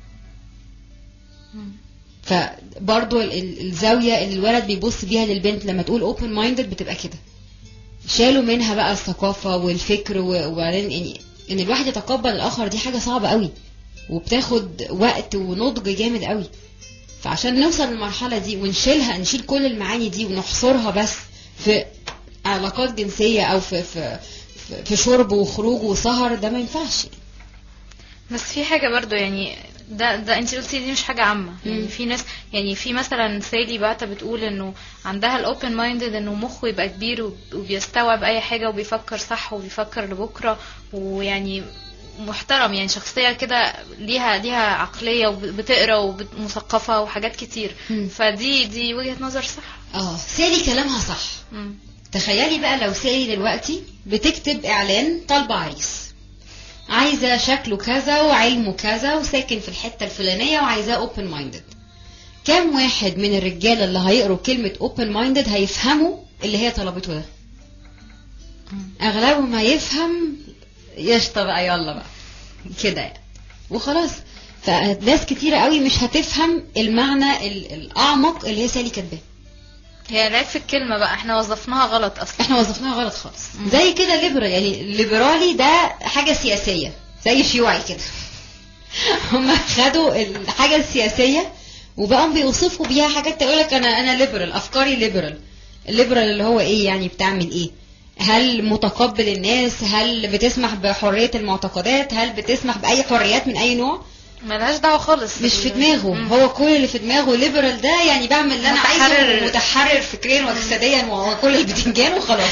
فبرضو ال- ال- الزاويه اللي الولد بيبص بيها للبنت لما تقول اوبن مايندد بتبقى كده شالوا منها بقى الثقافه والفكر و- وبعدين يعني ان الواحد يتقبل الاخر دي حاجه صعبه قوي وبتاخد وقت ونضج جامد قوي فعشان نوصل للمرحله دي ونشيلها نشيل كل المعاني دي ونحصرها بس في علاقات جنسيه او في في في- في شرب وخروج وسهر ده ما ينفعش بس في حاجة برضو يعني ده ده انت قلتي دي مش حاجة عامة يعني مم. في ناس يعني في مثلا سالي بعتة بتقول انه عندها الاوبن مايندد انه مخه يبقى كبير وب- وبيستوعب اي حاجة وبيفكر صح وبيفكر لبكرة ويعني محترم يعني شخصية كده ليها ليها عقلية وبتقرا ومثقفة وحاجات كتير مم. فدي دي وجهة نظر صح اه سالي كلامها صح مم. تخيلي بقى لو سالي دلوقتي بتكتب اعلان طالبه عريس عايزه شكله كذا وعلمه كذا وساكن في الحته الفلانيه وعايزاه اوبن مايندد كام واحد من الرجاله اللي هيقروا كلمه اوبن مايندد هيفهموا اللي هي طلبته ده اغلبهم هيفهم يشطى بقى يلا بقى كده يعني وخلاص فناس كتيرة قوي مش هتفهم المعنى ال- الأعمق اللي هي سالي كاتباه هي العيب في الكلمة بقى احنا وظفناها غلط اصلا احنا وظفناها غلط خالص مم. زي كده ليبرال يعني الليبرالي ده حاجة سياسية زي شيوعي كده هم خدوا الحاجة السياسية وبقوا بيوصفوا بيها حاجات تقول لك انا انا ليبرال افكاري ليبرال الليبرال اللي هو ايه يعني بتعمل ايه هل متقبل الناس هل بتسمح بحرية المعتقدات هل بتسمح بأي حريات من أي نوع ملهاش دعوة خالص مش في دماغه مم. هو كل اللي في دماغه ليبرال ده يعني بعمل اللي انا عايزه متحرر. متحرر فكريا وجسديا وكل البتنجان وخلاص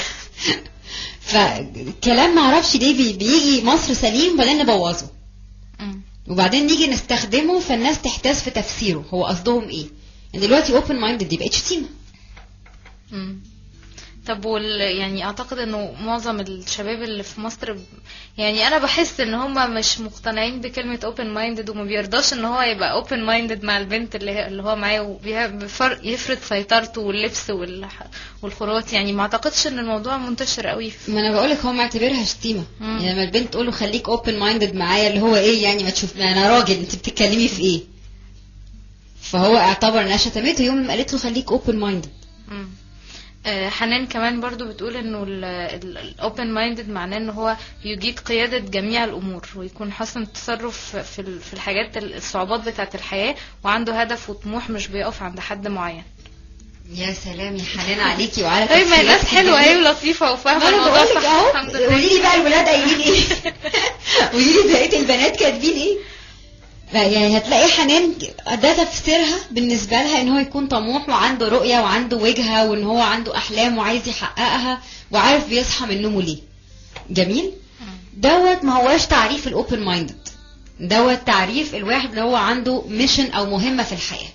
فكلام معرفش ليه بي- بيجي مصر سليم وبعدين نبوظه مم. وبعدين نيجي نستخدمه فالناس تحتاس في تفسيره هو قصدهم ايه يعني دلوقتي اوبن مايندد دي بقت شتيمه مم. طب وال يعني اعتقد انه معظم الشباب اللي في مصر ب- يعني انا بحس ان هم مش مقتنعين بكلمة open minded وما بيرضاش ان هو يبقى open minded مع البنت اللي هي اللي هو معاه وبيها- بفرق يفرض سيطرته واللبس والح- والخروجات يعني ما اعتقدش ان الموضوع منتشر قوي في ما انا بقولك هو معتبرها شتيمه مم. يعني لما البنت تقول له خليك اوبن مايندد معايا اللي هو ايه يعني ما تشوف ما انا راجل انت بتتكلمي في ايه فهو اعتبر انها شتمته يوم ما قالت له خليك اوبن مايندد مم. آه، حنان كمان برضو بتقول انه الاوبن مايندد معناه ان هو يجيد قيادة جميع الامور ويكون حسن التصرف في ال- في الحاجات ال- الصعوبات بتاعة الحياة وعنده هدف وطموح مش بيقف عند حد معين يا سلام يا حنان عليكي وعلى طيب ما الناس تفسيراتك حلوة الجميلة. اهي ولطيفة وفاهمة ما انا الموضوع بقول لك صح اهو الحمد لله قولي لي بقى الولاد قايلين ايه قولي لي بقيه البنات كاتبين ايه لا يعني هتلاقي حنان ده تفسيرها بالنسبه لها ان هو يكون طموح وعنده رؤيه وعنده وجهه وان هو عنده احلام وعايز يحققها وعارف بيصحى من نومه ليه جميل دوت ما هواش تعريف الاوبن مايندد دوت تعريف الواحد اللي هو عنده ميشن او مهمه في الحياه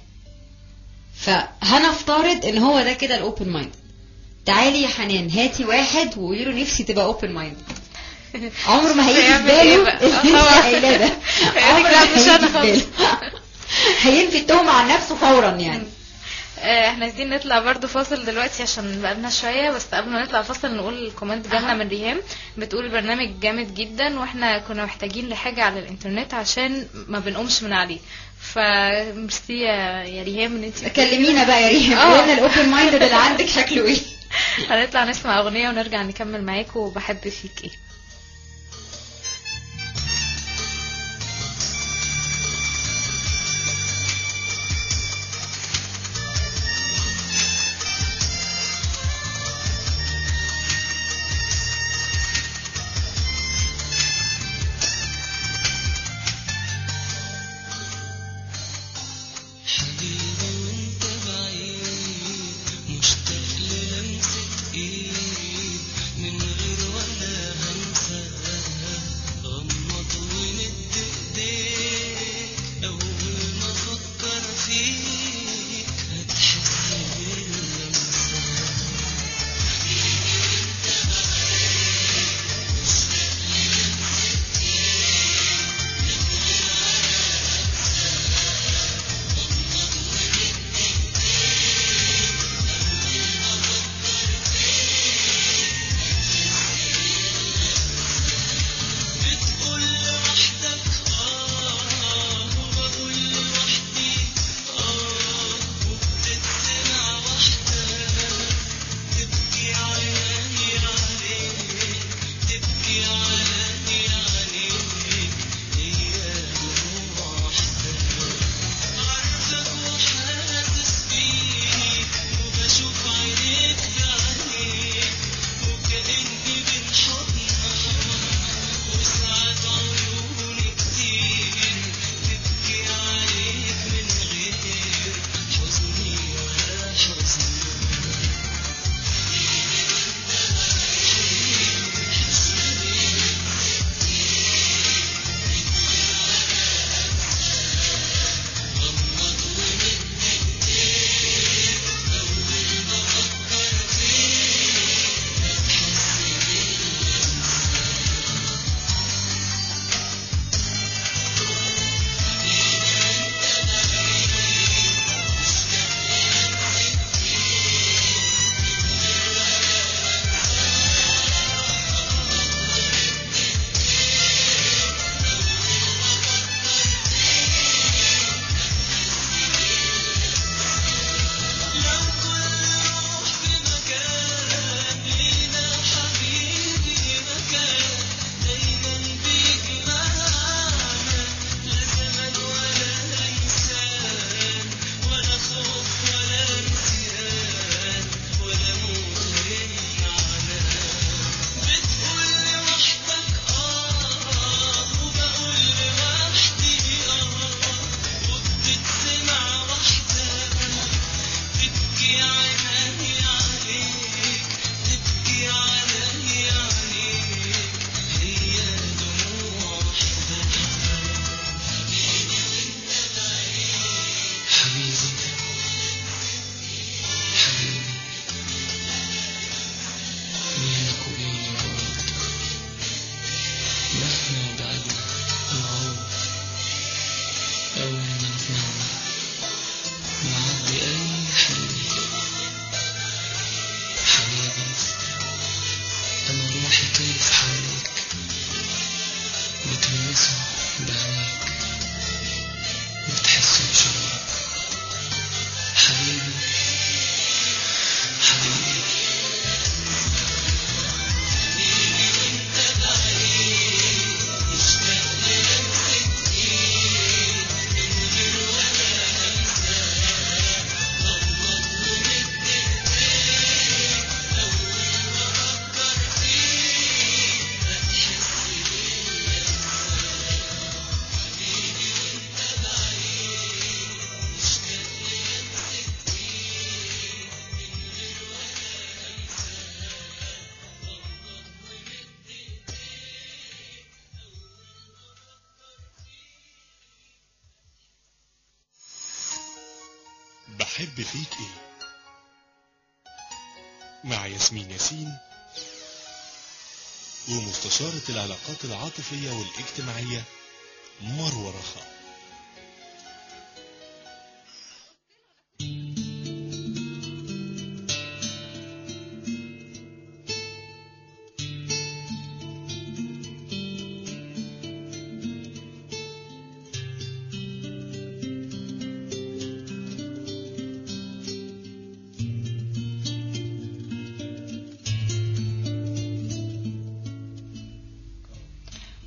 فهنفترض ان هو ده كده الاوبن مايند تعالي يا حنان هاتي واحد وقولي له نفسي تبقى اوبن مايند عمره ما هيجي في هيعمل إيه باله بقى؟ اللي انت آه. قايلاه ده هيقولك عمره لا ما مش هيجي أنا في باله. هينفي التهمة عن نفسه فورا يعني آه، احنا عايزين نطلع برضو فاصل دلوقتي عشان بقالنا شوية بس قبل ما نطلع فاصل نقول الكومنت جالنا من ريهام بتقول البرنامج جامد جدا واحنا كنا محتاجين لحاجة على الانترنت عشان ما بنقومش من عليه فميرسي يا يا ريهام ان انت كلمينا بقى يا ريم آه. قولنا الاوبن مايند اللي عندك شكله ايه هنطلع نسمع اغنية ونرجع نكمل معاكم وبحب فيك ايه حبيبي وانت بعيد مشتاق للمسة ايد من غير ولا همسة غمض ومد ايديك اول ما افكر فيك هتحس باللمسة بتقول لوحدك اه وبقول لوحدي اه وبتتسمع وحدك تبكي عيني عليك تبكي عيني عليك هي دموع وحدك عارفك وحاسس بيك وبشوف عينيك بعينيك وكأني بين حضنك وساعات عيوني كتير تبكي عليك من غير حزني ولا حزني لو كل روح في مكان لينا حبيبي مكان دايما بيجي معانا لا زمن ولا إنسان ولا خوف ولا نسيان ولا موت يمنعنا بتقول لوحدك آه وبقول لوحدي آه وبتتسمع وحدك تبكي عيني عليك تبكي عيني عليك هي دموع وحدك حبيبي حبيبي بينك وبيني بعد مهما بعدنا نعود أو نتنعم نعدي أي حلم حبيبي أنا روحي كيف حواليك بتلمسه بعينيك بتحسه بشعورك حبيبي حبيبي بحب فيك ايه مع ياسمين ياسين ومستشارة العلاقات العاطفية والاجتماعية مروة رخاء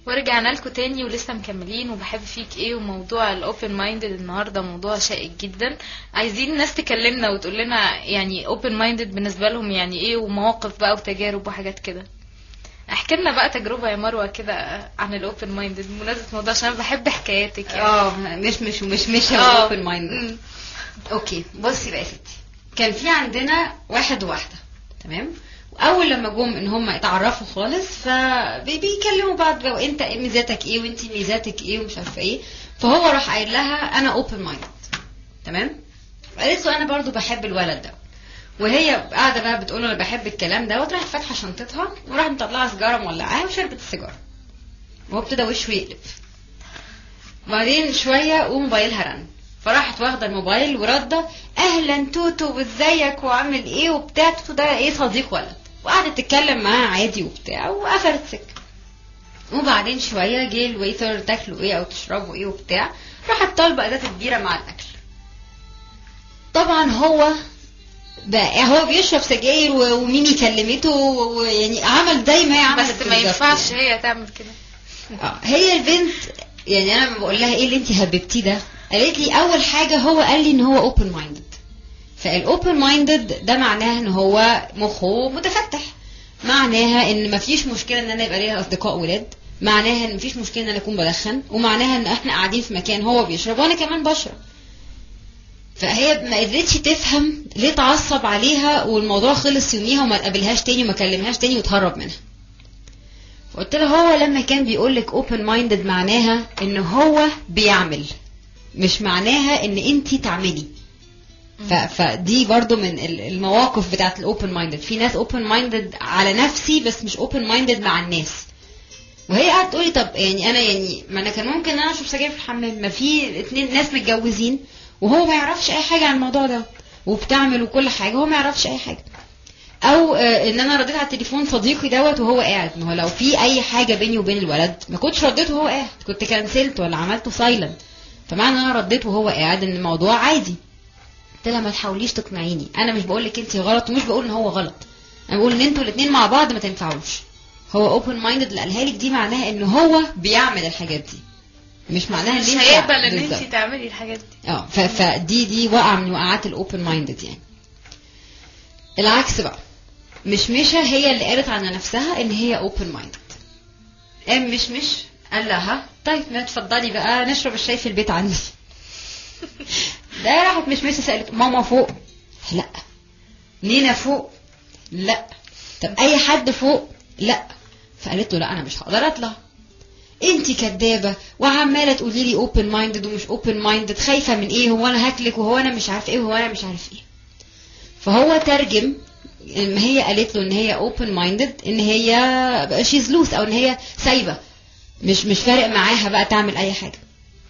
ورجعنا لكم تاني ولسه مكملين وبحب فيك ايه وموضوع الاوبن مايندد النهارده موضوع شائك جدا عايزين الناس تكلمنا وتقول لنا يعني اوبن مايندد بالنسبه لهم يعني ايه ومواقف بقى وتجارب وحاجات كده احكي لنا بقى تجربه يا مروه كده عن الاوبن مايندد بمناسبه الموضوع عشان أنا بحب حكاياتك يعني اه مش مش ومش مش آه. اوبن مايند مم. اوكي بصي بقى يا ستي كان في عندنا واحد وواحده تمام واول لما جم ان هم يتعرفوا خالص فبيكلموا بعض بقى وانت إيه ميزاتك ايه وانت ميزاتك ايه ومش عارفه ايه فهو راح قايل لها انا اوبن مايند تمام قالت له انا برضو بحب الولد ده وهي قاعده بقى بتقول له انا بحب الكلام دوت راحت فاتحه شنطتها وراحت مطلعه سيجاره مولعاها وشربت السيجاره وهو ابتدى وشه يقلب بعدين شويه وموبايلها رن فراحت واخده الموبايل ورده اهلا توتو وازيك وعامل ايه وبتاع توتو ده ايه صديق ولد وقعدت تتكلم معاه عادي وبتاع وقفلت سكه وبعدين شويه جه الويتر تاكلوا ايه او تشربوا ايه وبتاع راحت طالبه ازازه بيره مع الاكل طبعا هو بقى هو بيشرب سجاير و- وميمي كلمته و- ويعني عمل زي ما هي عملت بس ما بالظبط ينفعش يعني. هي تعمل كده آه، هي البنت يعني انا بقول لها ايه اللي انت هببتيه ده قالت لي اول حاجه هو قال لي ان هو اوبن مايندد فالاوبن مايندد ده معناها ان هو مخه متفتح معناها ان مفيش مشكله ان انا يبقى ليا اصدقاء ولاد معناها ان مفيش مشكله ان انا اكون بدخن ومعناها ان احنا قاعدين في مكان هو بيشرب وانا كمان بشرب فهي ما قدرتش تفهم ليه اتعصب عليها والموضوع خلص يوميها وما تقابلهاش تاني وما كلمهاش تاني وتهرب منها قلت له هو لما كان بيقول لك اوبن مايندد معناها ان هو بيعمل مش معناها ان انت تعملي ف... فدي برضو من ال- المواقف بتاعت الاوبن مايندد في ناس اوبن مايندد على نفسي بس مش اوبن مايندد مع الناس وهي قاعده تقولي طب يعني انا يعني ما انا كان ممكن ان انا اشرب سجاير في الحمام ما في اتنين ناس متجوزين وهو ما يعرفش اي حاجه عن الموضوع ده وبتعمل وكل حاجه هو ما يعرفش اي حاجه او آه، ان انا رديت على التليفون صديقي دوت وهو قاعد ما هو لو في اي حاجه بيني وبين الولد ما كنتش رديته وهو قاعد كنت كنسلت ولا عملته سايلنت فمعنى ان انا رديت وهو قاعد ان الموضوع عادي قلت لها ما تحاوليش تقنعيني انا مش بقول لك انت غلط ومش بقول ان هو غلط انا بقول ان انتوا الاثنين مع بعض ما تنفعوش هو اوبن مايندد اللي قالها لك دي معناها ان هو بيعمل الحاجات دي مش معناها ان مش انت هيقبل ان بالظبط. انت تعملي الحاجات دي اه ف- فدي دي وقعه من وقعات الاوبن مايندد يعني العكس بقى مش مشا هي اللي قالت عن نفسها ان هي اوبن مايندد قام مش مش قال لها طيب ما تفضلي بقى نشرب الشاي في البيت عندي ده راحت مش مش سالت ماما فوق لا نينا فوق لا طب اي حد فوق لا فقالت له لا انا مش هقدر اطلع انت كدابه وعماله تقولي لي اوبن مايندد ومش اوبن مايندد خايفه من ايه هو انا هاكلك وهو انا مش عارف ايه وهو انا مش عارف ايه فهو ترجم ما هي قالت له ان هي اوبن مايندد ان هي شيز لوس او ان هي سايبه مش مش فارق معاها بقى تعمل اي حاجه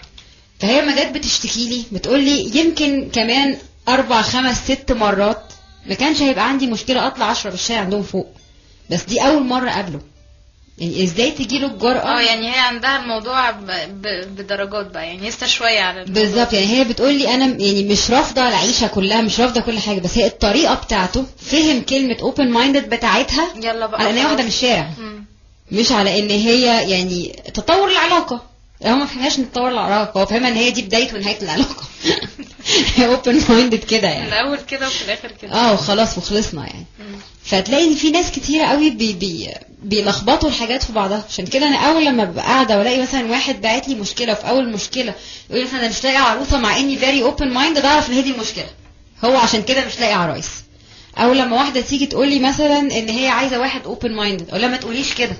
فهي ما جت بتشتكي لي بتقول لي يمكن كمان اربع خمس ست مرات ما كانش هيبقى عندي مشكله اطلع اشرب الشاي عندهم فوق بس دي اول مره اقابله يعني ازاي تجيله الجرأة اه يعني هي عندها الموضوع ب... ب... بدرجات بقى يعني لسه شويه على الموضوع. بالظبط يعني هي بتقول لي انا يعني مش رافضه العيشه كلها مش رافضه كل حاجه بس هي الطريقه بتاعته فهم كلمه اوبن مايندد بتاعتها يلا بقى على ان هي واحده من خلاص. الشارع مم. مش على ان هي يعني تطور العلاقه هو ما فهمهاش ان تطور العلاقه هو فاهمها ان هي دي بدايه ونهايه العلاقه هي اوبن مايندد كده من يعني الاول كده وفي الاخر كده اه وخلاص وخلصنا يعني مم. فتلاقي ان في ناس كتيره قوي بي بي بيلخبطوا الحاجات في بعضها عشان كده انا اول لما ببقى قاعده والاقي مثلا واحد باعت لي مشكله في اول مشكله يقول لي مثلا انا مش لاقي عروسه مع اني فيري اوبن مايند اعرف ان هي دي المشكله هو عشان كده مش لاقي عرايس او لما واحده تيجي تقول لي مثلا ان هي عايزه واحد اوبن مايند اقول لها ما تقوليش كده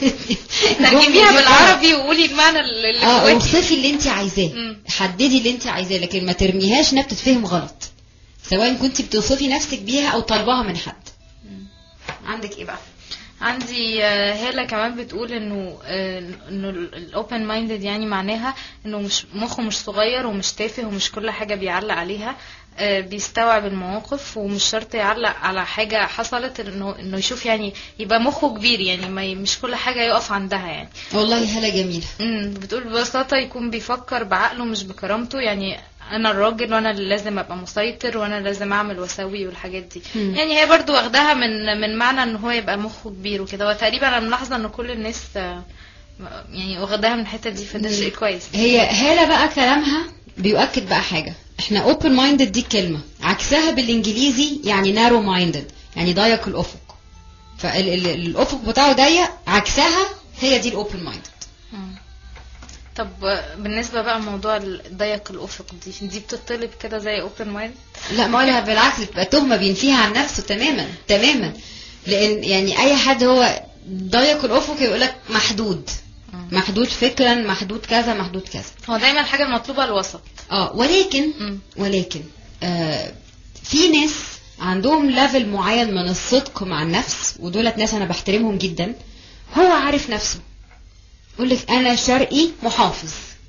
ترجميها بالعربي وقولي المعنى اللي اللي اه جواكي اوصفي اللي انت عايزاه مم. حددي اللي انت عايزاه لكن ما ترميهاش انها بتتفهم غلط سواء كنت بتوصفي نفسك بيها او طالباها من حد عندك ايه بقى عندي آه، هالة كمان بتقول انه آه، انه الاوبن مايندد يعني معناها انه مش مخه مش صغير ومش تافه ومش كل حاجة بيعلق عليها آه، بيستوعب المواقف ومش شرط يعلق على حاجة حصلت انه انه يشوف يعني يبقى مخه كبير يعني ما ي- مش كل حاجة يقف عندها يعني والله هلا جميلة امم بتقول ببساطة يكون بيفكر بعقله مش بكرامته يعني انا الراجل وانا اللي لازم ابقى مسيطر وانا لازم اعمل واسوي والحاجات دي مم. يعني هي برضو واخداها من من معنى ان هو يبقى مخه كبير وكده وتقريبا انا ملاحظة ان كل الناس آه، يعني واخداها من الحته دي فده مم. شيء كويس هي هالة بقى كلامها بيؤكد بقى حاجة احنا open minded دي كلمة عكسها بالانجليزي يعني narrow minded يعني ضيق الافق فالافق بتاعه ضيق عكسها هي دي الاوبن مايندد مم. طب آه، بالنسبه بقى موضوع ضيق الافق دي دي بتطلب كده زي اوبن مايند لا ما اقولها بالعكس بتبقى تهمة بينفيها عن نفسه تماما تماما لان يعني اي حد هو ضيق الافق يقول لك محدود محدود فكرا محدود كذا محدود كذا هو دايما الحاجه المطلوبه الوسط اه ولكن مم. ولكن آه في ناس عندهم ليفل معين من الصدق مع النفس ودولت ناس انا بحترمهم جدا هو عارف نفسه يقول لك انا شرقي محافظ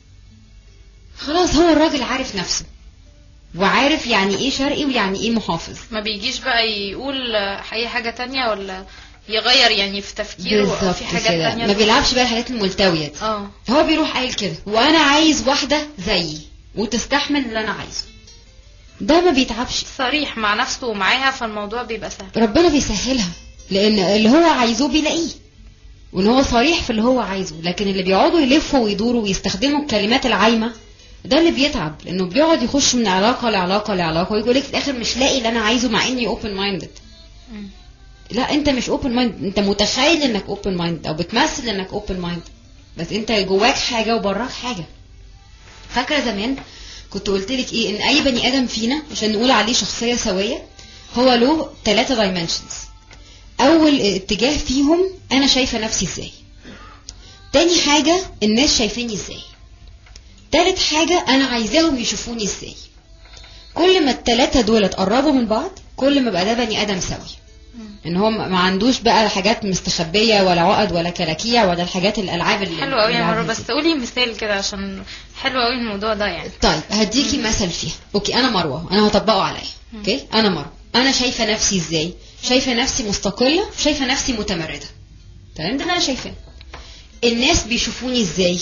خلاص هو الراجل عارف نفسه وعارف يعني ايه شرقي ويعني ايه محافظ ما بيجيش بقى يقول آه، اي حاجه تانية ولا يغير يعني في تفكيره أو بالظبط في حاجات كده تانية ما بيلعبش بقى الحاجات الملتويه دي اه هو بيروح قايل كده وانا عايز واحده زيي وتستحمل اللي انا عايزه ده ما بيتعبش صريح مع نفسه ومعاها فالموضوع بيبقى سهل ربنا بيسهلها لان اللي هو عايزه بيلاقيه وان هو صريح في اللي هو عايزه لكن اللي بيقعدوا يلفوا ويدوروا ويستخدموا الكلمات العايمه ده اللي بيتعب لانه بيقعد يخش من علاقه لعلاقه لعلاقه ويقول لك في الاخر مش لاقي اللي انا عايزه مع اني اوبن مايندد مم. لا انت مش اوبن مايند انت متخيل انك اوبن مايند او بتمثل انك اوبن مايند بس انت جواك حاجه وبراك حاجه فاكره زمان كنت قلت لك ايه ان اي بني ادم فينا عشان نقول عليه شخصيه سويه هو له ثلاثه دايمنشنز اول اتجاه فيهم انا شايفه نفسي ازاي تاني حاجه الناس شايفيني ازاي تالت حاجه انا عايزاهم يشوفوني ازاي كل ما التلاتة دول قربوا من بعض كل ما بقى ده بني ادم سوي ان هو ما عندوش بقى حاجات مستخبيه ولا عقد ولا كراكيع ولا الحاجات الالعاب اللي حلو قوي يا اللي مروه عايزة بس قولي مثال كده عشان حلو قوي الموضوع ده يعني طيب هديكي مثل فيها اوكي انا مروه انا هطبقه عليا اوكي انا مروه انا شايفه نفسي ازاي شايفه نفسي مستقله شايفه نفسي متمرده تمام ده اللي انا شايفاه الناس بيشوفوني ازاي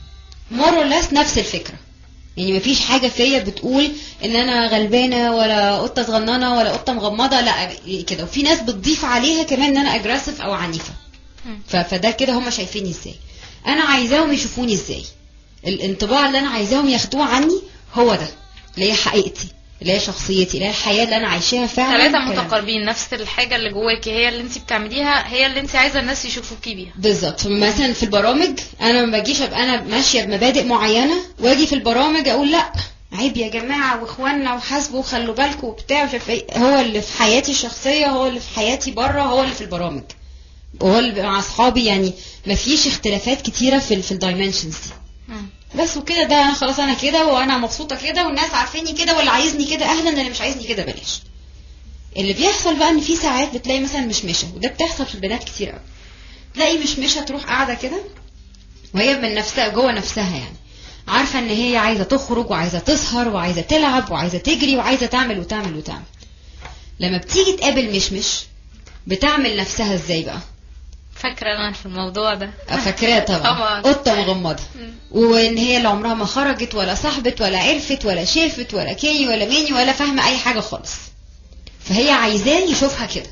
مور لس نفس الفكره يعني مفيش حاجه فيا بتقول ان انا غلبانه ولا قطه صغننه ولا قطه مغمضه لا كده وفي ناس بتضيف عليها كمان ان انا اجريسيف او عنيفه مم. ف- فده كده هم شايفيني ازاي انا عايزاهم يشوفوني ازاي الانطباع اللي انا عايزاهم ياخدوه عني هو ده اللي هي حقيقتي اللي هي شخصيتي اللي هي الحياه اللي انا عايشاها فعلا ثلاثة كلام. متقاربين نفس الحاجة اللي جواكي هي اللي انت بتعمليها هي اللي انت عايزة الناس يشوفوكي بيها بالظبط مثلا في البرامج انا ما باجيش ابقى انا ماشيه بمبادئ معينه واجي في البرامج اقول لا عيب يا جماعه واخواننا وحاسبوا خلوا بالكم وبتاع ومش عارفة ايه هو اللي في حياتي الشخصيه هو اللي في حياتي بره هو اللي في البرامج وهو اللي بيبقى مع اصحابي يعني ما فيش اختلافات كتيره في ال في الدايمنشنز دي مم. بس وكده ده انا خلاص انا كده وانا مبسوطه كده والناس عارفيني كده واللي عايزني كده اهلا اللي مش عايزني كده بلاش اللي بيحصل بقى ان في ساعات بتلاقي مثلا مشمشه وده بتحصل في البنات كتير قوي تلاقي مشمشه تروح قاعده كده وهي من نفسها جوه نفسها يعني عارفه ان هي عايزه تخرج وعايزه تسهر وعايزه تلعب وعايزه تجري وعايزه تعمل وتعمل وتعمل لما بتيجي تقابل مشمش بتعمل نفسها ازاي بقى فاكرة انا في الموضوع ده فاكراه طبعا طبعا. قطه مغمضه مم. وان هي اللي عمرها ما خرجت ولا صاحبت ولا عرفت ولا شافت ولا كاني ولا ماني ولا فاهمه اي حاجه خالص فهي عايزاه يشوفها كده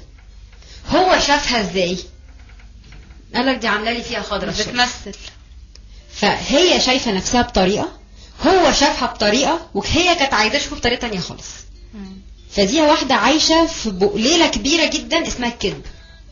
هو شافها ازاي قال لك دي عامله لي فيها خضره الشمس بتمثل فهي شايفه نفسها بطريقه هو شافها بطريقه وهي كانت عايزاه تشوفه بطريقه تانية خالص مم. فدي واحده عايشه في ليله كبيره جدا اسمها الكذب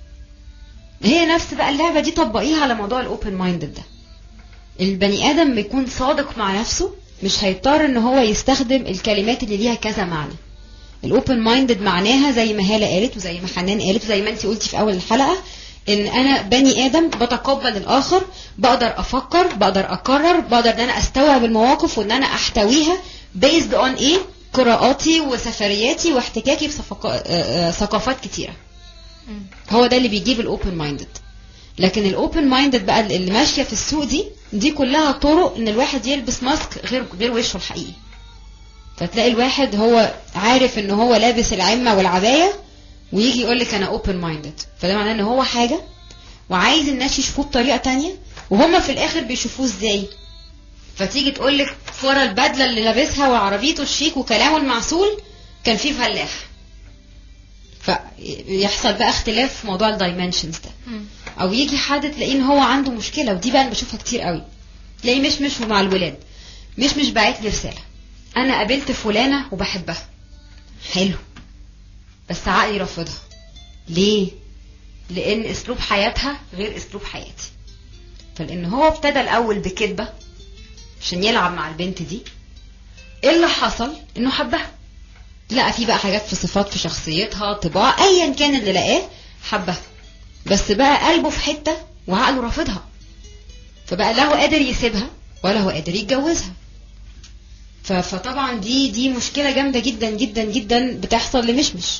هي نفس بقى اللعبه دي طبقيها على موضوع الاوبن مايندد ده البني ادم بيكون صادق مع نفسه مش هيضطر ان هو يستخدم الكلمات اللي ليها كذا معنى الاوبن مايندد معناها زي ما هاله قالت وزي ما حنان قالت وزي ما انت قلتي في اول الحلقه ان انا بني ادم بتقبل الاخر بقدر افكر بقدر اقرر بقدر ان انا استوعب المواقف وان انا احتويها based on ايه قراءاتي وسفرياتي واحتكاكي بثقافات كتيره مم. هو ده اللي بيجيب الاوبن مايندد لكن الاوبن مايندد بقى اللي ماشيه في السوق دي دي كلها طرق ان الواحد يلبس ماسك غير غير وشه الحقيقي فتلاقي الواحد هو عارف ان هو لابس العمه والعبايه ويجي يقول لك انا اوبن مايندد فده معناه ان هو حاجه وعايز الناس يشوفوه بطريقه تانية وهم في الاخر بيشوفوه ازاي فتيجي تقول لك ورا البدله اللي لابسها وعربيته الشيك وكلامه المعسول كان فيه فلاح فيحصل بقى اختلاف في موضوع الدايمنشنز ده مم. او يجي حد تلاقيه ان هو عنده مشكله ودي بقى انا بشوفها كتير قوي تلاقيه مش مش مع الولاد مش مش باعت لي رساله انا قابلت فلانه وبحبها حلو بس عقلي رافضها ليه لان اسلوب حياتها غير اسلوب حياتي فلان هو ابتدى الاول بكذبه عشان يلعب مع البنت دي ايه اللي حصل انه حبها لقى في بقى حاجات في صفات في شخصيتها طباع ايا كان اللي لقاه حبها بس بقى قلبه في حته وعقله رافضها فبقى لا هو قادر يسيبها ولا هو قادر يتجوزها ف- فطبعا دي دي مشكله جامده جدا جدا جدا بتحصل لمشمش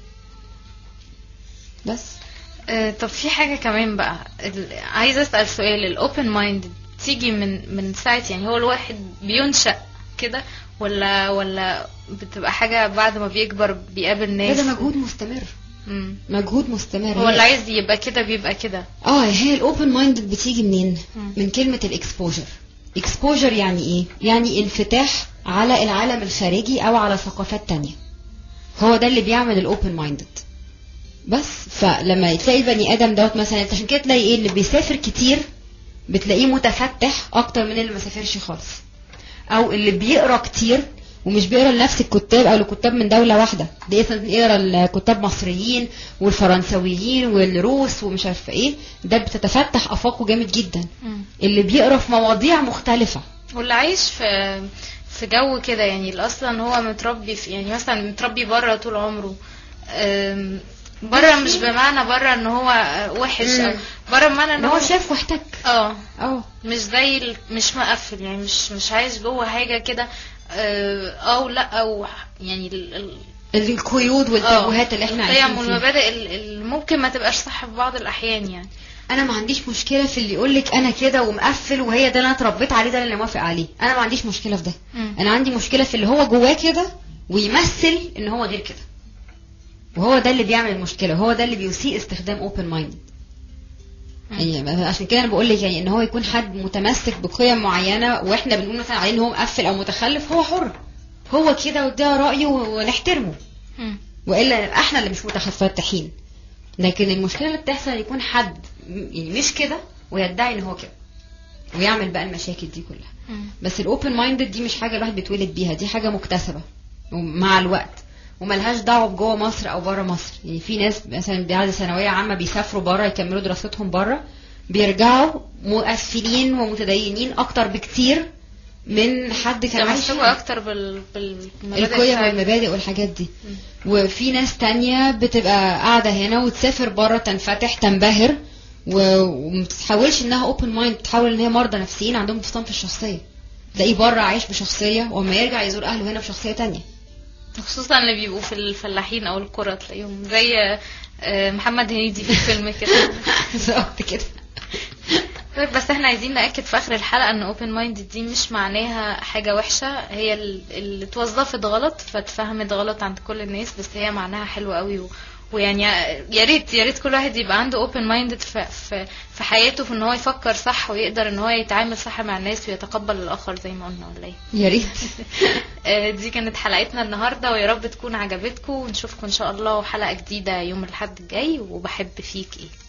بس آه، طب في حاجة كمان بقى ال- عايزة أسأل سؤال الأوبن مايند تيجي من من ساعة يعني هو الواحد بينشأ كده ولا ولا بتبقى حاجة بعد ما بيكبر بيقابل ناس ده مجهود مستمر مم. مجهود مستمر هو هي- اللي عايز يبقى كده بيبقى كده اه هي الاوبن مايندد بتيجي منين مم. من كلمه الاكسبوجر اكسبوجر يعني ايه يعني انفتاح على العالم الخارجي او على ثقافات تانية هو ده اللي بيعمل الاوبن مايندد بس فلما تلاقي البني ادم دوت مثلا انت عشان كده تلاقي ايه اللي بيسافر كتير بتلاقيه متفتح اكتر من اللي ما سافرش خالص او اللي بيقرا كتير ومش بيقرا لنفس الكتاب او لكتاب من دوله واحده ده مثلا يقرا الكتاب مصريين والفرنسويين والروس ومش عارفه ايه ده بتتفتح افاقه جامد جدا مم. اللي بيقرا في مواضيع مختلفه واللي عايش في في جو كده يعني اللي اصلا هو متربي في يعني مثلا متربي بره طول عمره أم، بره مش بمعنى بره ان هو وحش او مم. بره بمعنى ان ان هو هو شاف واحتك اه اه مش زي ال- مش مقفل يعني مش مش عايش جوه حاجه كده آه، او لا او يعني ال- ال- القيود والتابوهات اللي احنا القيم عايشين فيها والمبادئ ال- اللي ممكن ما تبقاش صح في بعض الاحيان يعني انا ما عنديش مشكله في اللي يقول لك انا كده ومقفل وهي ده اللي انا اتربيت عليه ده اللي موافق عليه انا ما عنديش مشكله في ده مم. انا عندي مشكله في اللي هو جواه كده ويمثل ان هو غير كده وهو ده اللي بيعمل المشكله وهو ده اللي بيسيء استخدام اوبن مايند يعني عشان كده انا بقول لك يعني ان هو يكون حد متمسك بقيم معينه واحنا بنقول مثلا عليه ان هو مقفل او متخلف هو حر هو كده وده رايه ونحترمه مم. والا نبقى احنا اللي مش متفتحين لكن المشكله اللي بتحصل يكون حد م- يعني مش كده ويدعي ان هو كده ويعمل بقى المشاكل دي كلها مم. بس الاوبن مايندد دي مش حاجه الواحد بيتولد بيها دي حاجه مكتسبه مع الوقت وملهاش دعوه بجوه مصر او بره مصر يعني في ناس مثلا بعد ثانويه عامه بيسافروا بره يكملوا دراستهم بره بيرجعوا مقفلين ومتدينين اكتر بكتير من حد كان عايش تمسكوا هنا. اكتر بال بالمبادئ القيم بتاعتهم. والمبادئ والحاجات دي وفي ناس تانية بتبقى قاعدة هنا وتسافر بره تنفتح تنبهر و- ومتتحولش انها اوبن مايند تتحول ان هي مرضى نفسيين عندهم انفصام في الشخصية تلاقيه بره عايش بشخصية وما يرجع يزور اهله هنا بشخصية تانية خصوصا اللي بيبقوا في الفلاحين او القرى تلاقيهم زي آه، محمد هنيدي في الفيلم كده بالظبط كده طيب بس احنا عايزين نأكد في آخر الحلقة ان open minded دي مش معناها حاجة وحشة هي ال- اللي اتوظفت غلط فاتفهمت غلط عند كل الناس بس هي معناها حلو قوي و... ويعني يا ريت يا ريت كل واحد يبقى عنده open minded في, في, في حياته في ان هو يفكر صح ويقدر ان هو يتعامل صح مع الناس ويتقبل الاخر زي ما قلنا ولا ايه يا ريت آه، دي كانت حلقتنا النهارده ويا رب تكون عجبتكم ونشوفكم ان شاء الله حلقة جديدة يوم الاحد الجاي وبحب فيك ايه